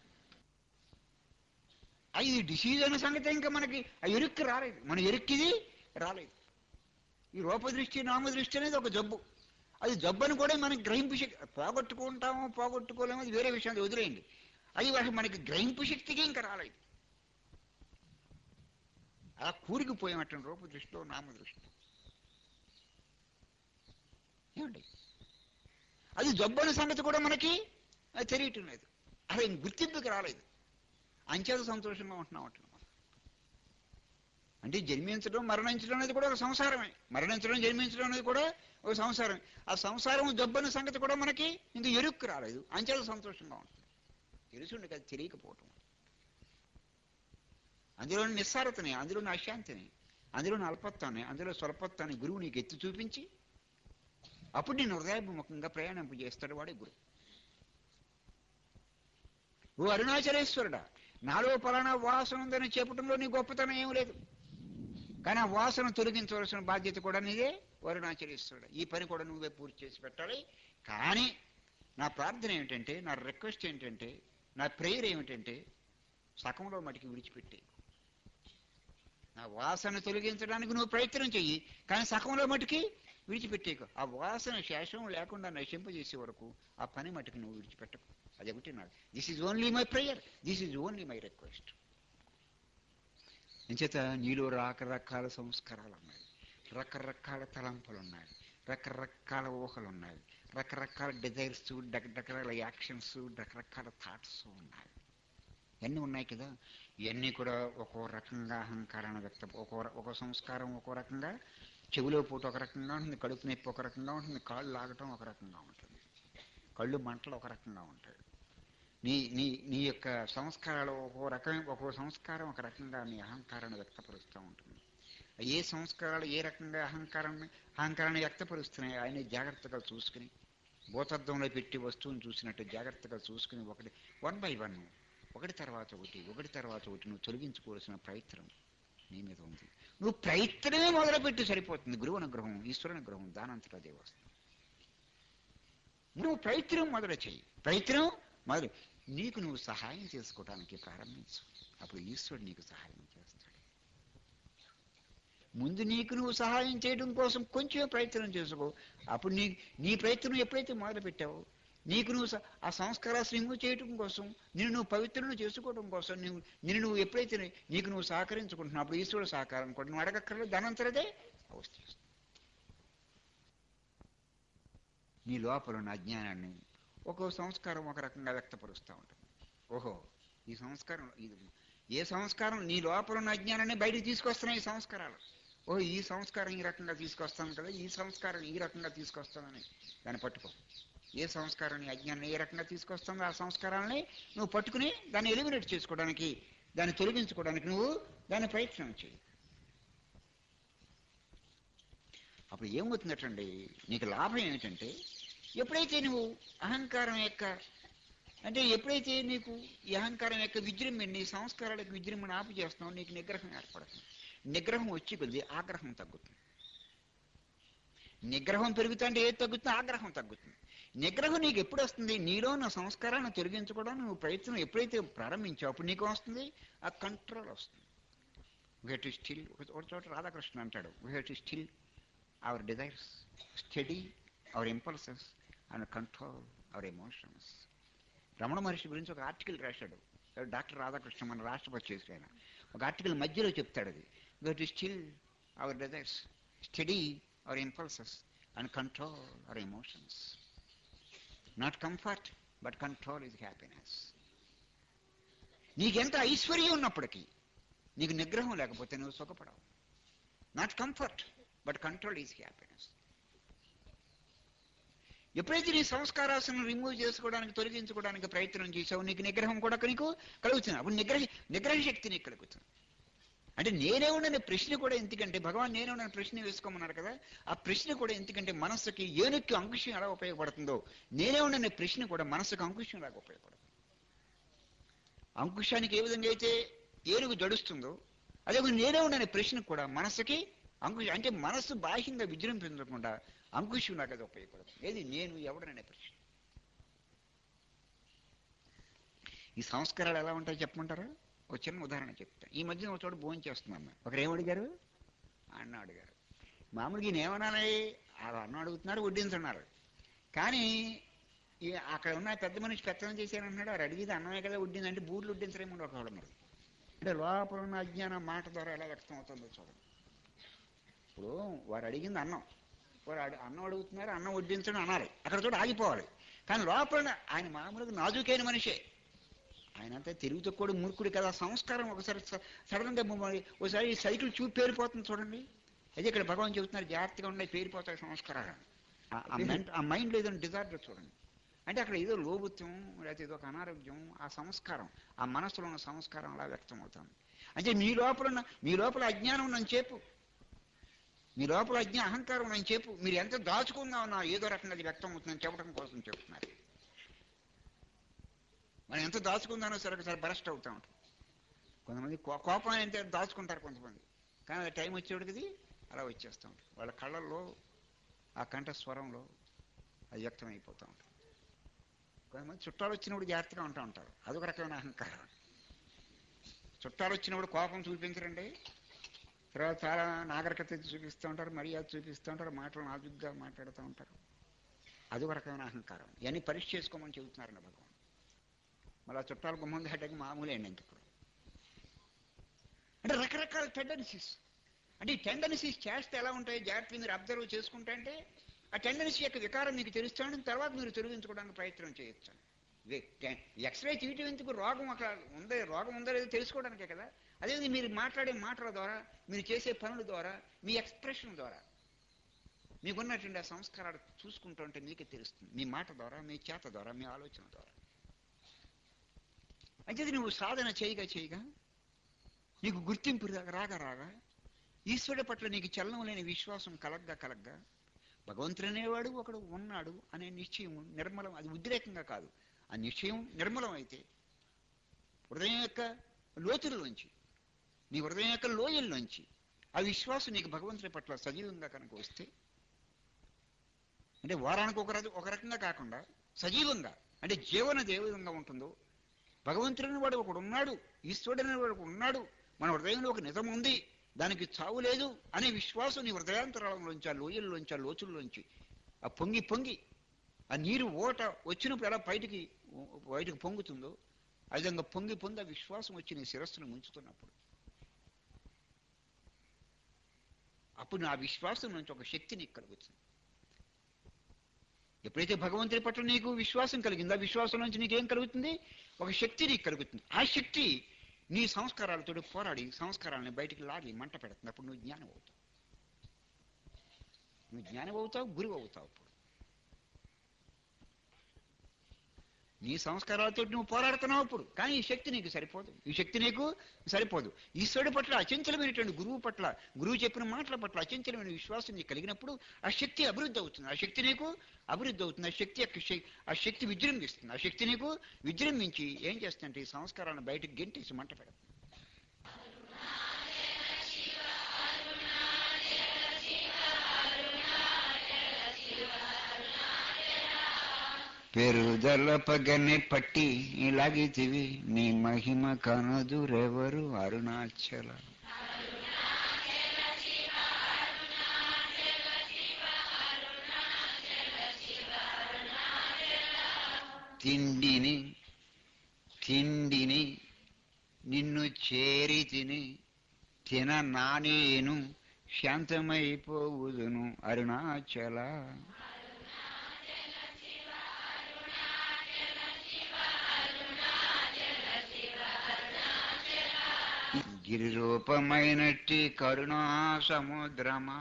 ఆ ఇది డిసీజ్ అనే సంగతి ఇంకా మనకి ఆ ఎరుక్కి రాలేదు మన ఎరుక్కిది రాలేదు ఈ రూపదృష్టి నామదృష్టి అనేది ఒక జబ్బు అది జబ్బు అని కూడా మనకి గ్రహింపు శక్తి పోగొట్టుకుంటామో పోగొట్టుకోలేమో అది వేరే విషయం అది వదిలేయండి అది అసలు మనకి గ్రహింపు శక్తికి ఇంకా రాలేదు అలా కూరికిపోయామట రూపదృష్టిలో నామదృష్టిలో ఏమండి అది జబ్బు అనే సంగతి కూడా మనకి అది తెలియటం లేదు అసలు గుర్తింపుకి రాలేదు అంచేత సంతోషంగా ఉంటున్నాం అంటున్నాం అంటే జన్మించడం మరణించడం అనేది కూడా ఒక సంసారమే మరణించడం జన్మించడం అనేది కూడా ఒక సంసారం ఆ సంసారం జబ్బని సంగతి కూడా మనకి ఇంక ఎరుక్కు రాలేదు అంచేత సంతోషంగా ఉంటుంది తెలుసుండి కదా తెలియకపోవటం అందులోని నిస్సారతని అందులోని అశాంతిని అందులోని అల్పత్వాన్ని అందులో స్వల్పత్వాన్ని గురువు నీకు ఎత్తి చూపించి అప్పుడు నేను హృదయముఖంగా ప్రయాణింపు చేస్తాడు వాడే గురువు ఓ అరుణాచలేశ్వరుడా నాలో పలానా వాసన ఉందని చెప్పడంలో నీ గొప్పతనం ఏం లేదు కానీ ఆ వాసన తొలగించవలసిన బాధ్యత కూడా నీదే అరుణాచలేశ్వరుడు ఈ పని కూడా నువ్వే పూర్తి చేసి పెట్టాలి కానీ నా ప్రార్థన ఏమిటంటే నా రిక్వెస్ట్ ఏంటంటే నా ప్రేయర్ ఏమిటంటే సకంలో మటుకి విడిచిపెట్టే నా వాసన తొలగించడానికి నువ్వు ప్రయత్నం చెయ్యి కానీ సకంలో మటుకి విడిచిపెట్టేకు ఆ వాసన శేషం లేకుండా నశింపజేసే వరకు ఆ పని మటుకు నువ్వు విడిచిపెట్టకు అది ఒకటి నాకు this is only my prayer this is only my request ఎంచేత నీలో రకరకాల సంస్కారాలు ఉన్నాయి రకరకాల తలంపులు ఉన్నాయి రకరకాల ఊహలు ఉన్నాయి రకరకాల డిజైర్స్ రకరకాల యాక్షన్స్ రకరకాల థాట్స్ ఉన్నాయి ఇవన్నీ ఉన్నాయి కదా ఇవన్నీ కూడా ఒక్కో రకంగా అహంకారాన్ని వ్యక్త ఒక్కో ఒక సంస్కారం ఒక్కో రకంగా చెవిలో పూట ఒక రకంగా ఉంటుంది కడుపు నొప్పి ఒక రకంగా ఉంటుంది కాళ్ళు లాగటం ఒక రకంగా ఉంటుంది కళ్ళు మంటలు ఒక రకంగా ఉంటాయి నీ నీ నీ యొక్క సంస్కారాలు ఒక్కో రకం ఒక్కో సంస్కారం ఒక రకంగా నీ అహంకారాన్ని వ్యక్తపరుస్తూ ఉంటుంది ఏ సంస్కారాలు ఏ రకంగా అహంకారాన్ని అహంకారాన్ని వ్యక్తపరుస్తున్నాయి ఆయన జాగ్రత్తగా చూసుకుని భూతత్వంలో పెట్టి వస్తువుని చూసినట్టు జాగ్రత్తగా చూసుకుని ఒకటి వన్ బై వన్ ఒకటి తర్వాత ఒకటి ఒకటి తర్వాత ఒకటి నువ్వు తొలగించుకోవాల్సిన ప్రయత్నం నీ మీద ఉంది నువ్వు ప్రయత్నమే మొదలుపెట్టి సరిపోతుంది గురువు అనుగ్రహం ఈశ్వర అనుగ్రహం దానంతటా అదే వస్తుంది నువ్వు ప్రయత్నం మొదలు చెయ్యి ప్రయత్నం మొదలు నీకు నువ్వు సహాయం చేసుకోవడానికి ప్రారంభించు అప్పుడు ఈశ్వరుడు నీకు సహాయం చేస్తాడు ముందు నీకు నువ్వు సహాయం చేయడం కోసం కొంచెం ప్రయత్నం చేసుకో అప్పుడు నీ నీ ప్రయత్నం ఎప్పుడైతే మొదలు పెట్టావో నీకు నువ్వు స- ఆ సంస్కారాలు రిమూవ్ చేయడం కోసం నేను నువ్వు పవిత్రను చేసుకోవడం కోసం నువ్వు నేను నువ్వు ఎప్పుడైతే నీకు నువ్వు సహకరించుకుంటున్నావు అప్పుడు ఈశ్వరుడు సహకారం కూడా నువ్వు అడగక్కర్లేదు ధనంతరదే అవస్థిస్తుంది నీ లోపల ఉన్న అజ్ఞానాన్ని ఒక్కో సంస్కారం ఒక రకంగా వ్యక్తపరుస్తూ ఉంటుంది ఓహో ఈ సంస్కారం ఇది ఏ సంస్కారం నీ లోపల ఉన్న అజ్ఞానాన్ని బయటికి తీసుకొస్తున్నాయి ఈ సంస్కారాలు ఓ ఈ సంస్కారం ఈ రకంగా తీసుకొస్తాను కదా ఈ సంస్కారం ఈ రకంగా తీసుకొస్తానని దాన్ని పట్టుకో ఏ సంస్కారం నీ అజ్ఞానం ఏ రకంగా తీసుకొస్తుందో ఆ సంస్కారాలని నువ్వు పట్టుకుని దాన్ని ఎలిమినేట్ చేసుకోవడానికి దాన్ని తొలగించుకోవడానికి నువ్వు దాన్ని ప్రయత్నం చేయి అప్పుడు ఏమవుతుందటండి నీకు లాభం ఏమిటంటే ఎప్పుడైతే నువ్వు అహంకారం యొక్క అంటే ఎప్పుడైతే నీకు ఈ అహంకారం యొక్క విజృంభణ నీ సంస్కారాలకు విజృంభణ ఆపు చేస్తున్నావు నీకు నిగ్రహం ఏర్పడుతుంది నిగ్రహం వచ్చి కొద్ది ఆగ్రహం తగ్గుతుంది నిగ్రహం పెరుగుతుంటే ఏది తగ్గుతుంది ఆగ్రహం తగ్గుతుంది నిగ్రహం నీకు ఎప్పుడు వస్తుంది నీలో ఉన్న సంస్కారాన్ని తొలగించుకోవడం నువ్వు ప్రయత్నం ఎప్పుడైతే ప్రారంభించావు అప్పుడు నీకు వస్తుంది ఆ కంట్రోల్ వస్తుంది వీ టు స్టిల్ ఒక చోట రాధాకృష్ణ అంటాడు we to still our desires study our impulses and control our emotions Ramana Maharshi గురించి ఒక ఆర్టికల్ రాశాడు డాక్టర్ రాధాకృష్ణ మన రాష్ట్రపతి చేసి ఆయన ఒక ఆర్టికల్ మధ్యలో చెప్తాడు అది we to still our desires study our impulses and control our emotions not comfort but control is happiness నీకెంత ఐశ్వర్యం ఉన్నప్పటికీ నీకు నిగ్రహం లేకపోతే నువ్వు సుఖపడవు not comfort but control is happiness ఎప్పుడైతే నీ సంస్కారాలను రిమూవ్ చేసుకోవడానికి తొలగించుకోవడానికి ప్రయత్నం చేసావు నీకు నిగ్రహం కూడా నీకు కలుగుతుంది అప్పుడు నిగ్రహ నిగ్రహ శక్తి నీకు కలుగుతుంది అంటే నేనే ఉండని ప్రశ్న కూడా ఎందుకంటే భగవాన్ నేనే ఉండని ప్రశ్న వేసుకోమన్నాడు కదా ఆ ప్రశ్న కూడా ఎందుకంటే మనస్సుకి ఏనుక్కి అంకుశం ఎలా ఉపయోగపడుతుందో నేనే ఉండని ప్రశ్న కూడా మనస్సుకు అంకుశం లాగా ఉపయోగపడుతుంది అంకుశానికి ఏ విధంగా అయితే ఏనుగు జడుస్తుందో అదే విధంగా నేనే ఉండని ప్రశ్న కూడా మనస్సుకి అంకుశ అంటే మనస్సు బాహ్యంగా విజృంభించకుండా అంకుశం లాగా అది ఉపయోగపడుతుంది ఏది నేను ఎవడననే ప్రశ్న ఈ సంస్కారాలు ఎలా ఉంటాయో చెప్పమంటారా ఒక చిన్న ఉదాహరణ చెప్తా ఈ మధ్యన ఒక చోట భోజనం చేస్తున్నాం ఒకరు ఏమడిగారు అన్న అడిగారు మామూలుగా ఈయన ఏమనాలి ఆ అన్నం అడుగుతున్నారు వడ్డించున్నారు కానీ ఈ అక్కడ ఉన్న పెద్ద మనిషి పెత్తనం చేశానన్నాడు వారు అడిగితే అన్నమే కదా వడ్డింది అంటే బూర్లు వడ్డించరేమో ఒకళ్ళు ఉన్నారు అంటే లోపల ఉన్న అజ్ఞానం మాట ద్వారా ఎలా వ్యక్తం అవుతుందో చూడండి ఇప్పుడు వారు అడిగింది అన్నం వారు అడి అన్నం అడుగుతున్నారు అన్నం వడ్డించడం అనాలి అక్కడ చోట ఆగిపోవాలి కానీ లోపల ఆయన మామూలుగా నాజుకైన మనిషే ఆయన అంతా తిరుగు తక్కువ మూర్ఖుడు కదా సంస్కారం ఒకసారి సడన్ గా మమ్మల్ని ఒకసారి ఈ సైకిల్ చూపి పేరిపోతుంది చూడండి అదే ఇక్కడ భగవాన్ చెబుతున్నారు జాగ్రత్తగా ఉన్నాయి పేరిపోతాయి సంస్కారాలు ఆ- ఆ మెంట్ ఆ మైండ్లో ఏదైనా డిజార్డర్ చూడండి అంటే అక్కడ ఏదో లోబుత్వం లేకపోతే ఏదో ఒక అనారోగ్యం ఆ సంస్కారం ఆ మనసులో ఉన్న సంస్కారం అలా వ్యక్తం అవుతుంది అంటే మీ లోపల ఉన్న మీ లోపల అజ్ఞానం నన్ను చెప్పు మీ లోపల అజ్ఞ అహంకారం నన్ను చెప్పు మీరు ఎంత దాచుకుందా ఉన్నా ఏదో రకంగా అది వ్యక్తం అవుతుందని చెప్పడం కోసం చెప్తున్నారు మనం ఎంత దాచుకుందానో సరే ఒకసారి బరస్ట్ అవుతా ఉంటాం కొంతమంది కో- కోపం ఎంత దాచుకుంటారు కొంతమంది కానీ అది టైం వచ్చేటిది అలా వచ్చేస్తూ ఉంటాం వాళ్ళ కళ్ళల్లో ఆ కంఠ స్వరంలో అది వ్యక్తం అయిపోతూ ఉంటుంది కొంతమంది చుట్టాలు వచ్చినప్పుడు జాగ్రత్తగా ఉంటా ఉంటారు అదొక రకమైన అహంకారం చుట్టాలు వచ్చినప్పుడు కోపం చూపించరండి తర్వాత చాలా నాగరికత చూపిస్తూ ఉంటారు మర్యాద చూపిస్తూ ఉంటారు మాటలు నాజుగ్గా మాట్లాడుతూ ఉంటారు అదొక రకమైన అహంకారం ఇవన్నీ పరీక్ష చేసుకోమని చెబుతున్నారండి భగవాన్ మళ్ళీ ఆ చుట్టాలు గుమ్మం దాటాక మామూలే అండి ఇంక ఇప్పుడు అంటే రకరకాల టెండెన్సీస్ అంటే ఈ టెండెన్సీస్ చేస్తే ఎలా ఉంటాయి జాగ్రత్తగా మీరు అబ్జర్వ్ చేసుకుంటే అంటే ఆ టెండెన్సీ యొక్క వికారం మీకు తెలుస్తాను తర్వాత మీరు తొలగించుకోవడానికి ప్రయత్నం చేయొచ్చు ఎక్స్రే తీయటం ఎందుకు రోగం అక్కడ ఉందే రోగం ఉందో లేదో తెలుసుకోవడానికే కదా అదే మీరు మాట్లాడే మాటల ద్వారా మీరు చేసే పనుల ద్వారా మీ ఎక్స్ప్రెషన్ ద్వారా మీకున్నటువంటి ఆ సంస్కారాలు చూసుకుంటూ ఉంటే మీకే తెలుస్తుంది మీ మాట ద్వారా మీ చేత ద్వారా మీ ఆలోచన ద్వారా అయితే నువ్వు సాధన చేయగా చేయగా నీకు గుర్తింపు రా- రాగా రాగా ఈశ్వరుడి పట్ల నీకు చలనం లేని విశ్వాసం కలగ్గా కలగ్గా భగవంతుడు అనేవాడు ఒకడు ఉన్నాడు అనే నిశ్చయం నిర్మలం అది ఉద్రేకంగా కాదు ఆ నిశ్చయం నిర్మలం అయితే హృదయం యొక్క లోతుల్లోంచి నీ హృదయం యొక్క లోయల్లోంచి ఆ విశ్వాసం నీకు భగవంతుడి పట్ల సజీవంగా కనుక వస్తే అంటే వారానికి ఒక రక- ఒక రకంగా కాకుండా సజీవంగా అంటే జీవనది ఏ విధంగా ఉంటుందో భగవంతుడిని వాడు ఒకడు ఉన్నాడు ఈశ్వరుడని వాడు ఒకడు ఉన్నాడు మన హృదయంలో ఒక నిజం ఉంది దానికి చావు లేదు అనే విశ్వాసం నీ హృదయాంతరాలంలోంచి ఆ లోయల్లోంచి ఆ లోచుల్లోంచి ఆ పొంగి పొంగి ఆ నీరు ఓట వచ్చినప్పుడు ఎలా బయటికి బయటకు పొంగుతుందో ఆ విధంగా పొంగి పొంగి ఆ విశ్వాసం వచ్చి నీ శిరస్సును ముంచుతున్నప్పుడు అప్పుడు నా విశ్వాసం నుంచి ఒక శక్తి నీకు కలుగుతుంది ఎప్పుడైతే భగవంతుడి పట్ల నీకు విశ్వాసం కలిగిందో ఆ విశ్వాసం నుంచి నీకేం కలుగుతుంది ఒక శక్తి నీకు కలుగుతుంది ఆ శక్తి నీ సంస్కారాలతో పోరాడి సంస్కారాలను బయటికి లాగి మంట పెడుతుంది అప్పుడు నువ్వు జ్ఞానం అవుతావు నువ్వు జ్ఞానం అవుతావు గురువు అవుతావు అప్పుడు నీ సంస్కారాలతో నువ్వు పోరాడుతున్నావు అప్పుడు కానీ ఈ శక్తి నీకు సరిపోదు ఈ శక్తి నీకు సరిపోదు ఈశ్వరుడి పట్ల అచంచలమైనటువంటి గురువు పట్ల గురువు చెప్పిన మాటల పట్ల అచంచలమైన విశ్వాసం నీకు కలిగినప్పుడు ఆ శక్తి అభివృద్ధి అవుతుంది ఆ శక్తి నీకు అభివృద్ధి అవుతుంది ఆ శక్తి యొక్క శక్- ఆ శక్తి విజృంభిస్తుంది ఆ శక్తి నీకు విజృంభించి ఏం చేస్తుందంటే ఈ సంస్కారాలను బయటకు గెంటేసి మంట పెడుతుంది పెరుదలపగనే పట్టి ఇలాగితివి నీ మహిమ కనదురెవరు అరుణాచల తిండిని తిండిని నిన్ను చేరి తిని తిన నానేను శాంతమైపోవుదును అరుణాచల గిరిరూపమైనట్టి కరుణా సముద్రమా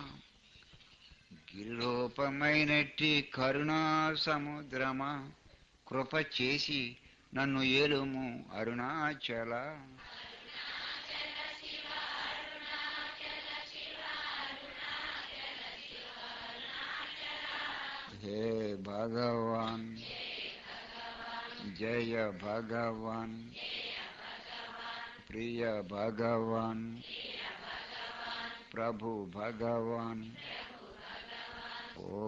గిరిరూపమైనట్టి కరుణా సముద్రమా కృప చేసి నన్ను ఏలుము అరుణాచల హే భగవాన్ జయ భగవాన్ ప్రియ భగవాన్ ప్రభు భగవాన్ ఓ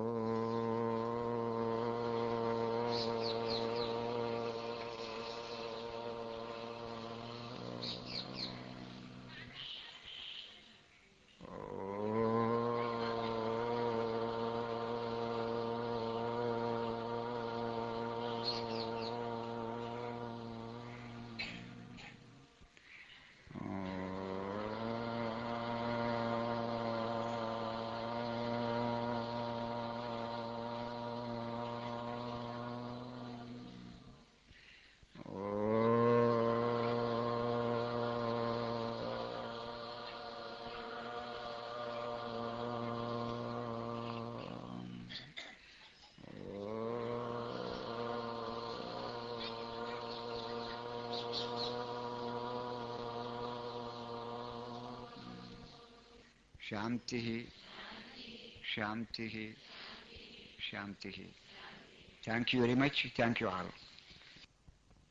శాంతి శాంతి శాంతి thank you very much thank you all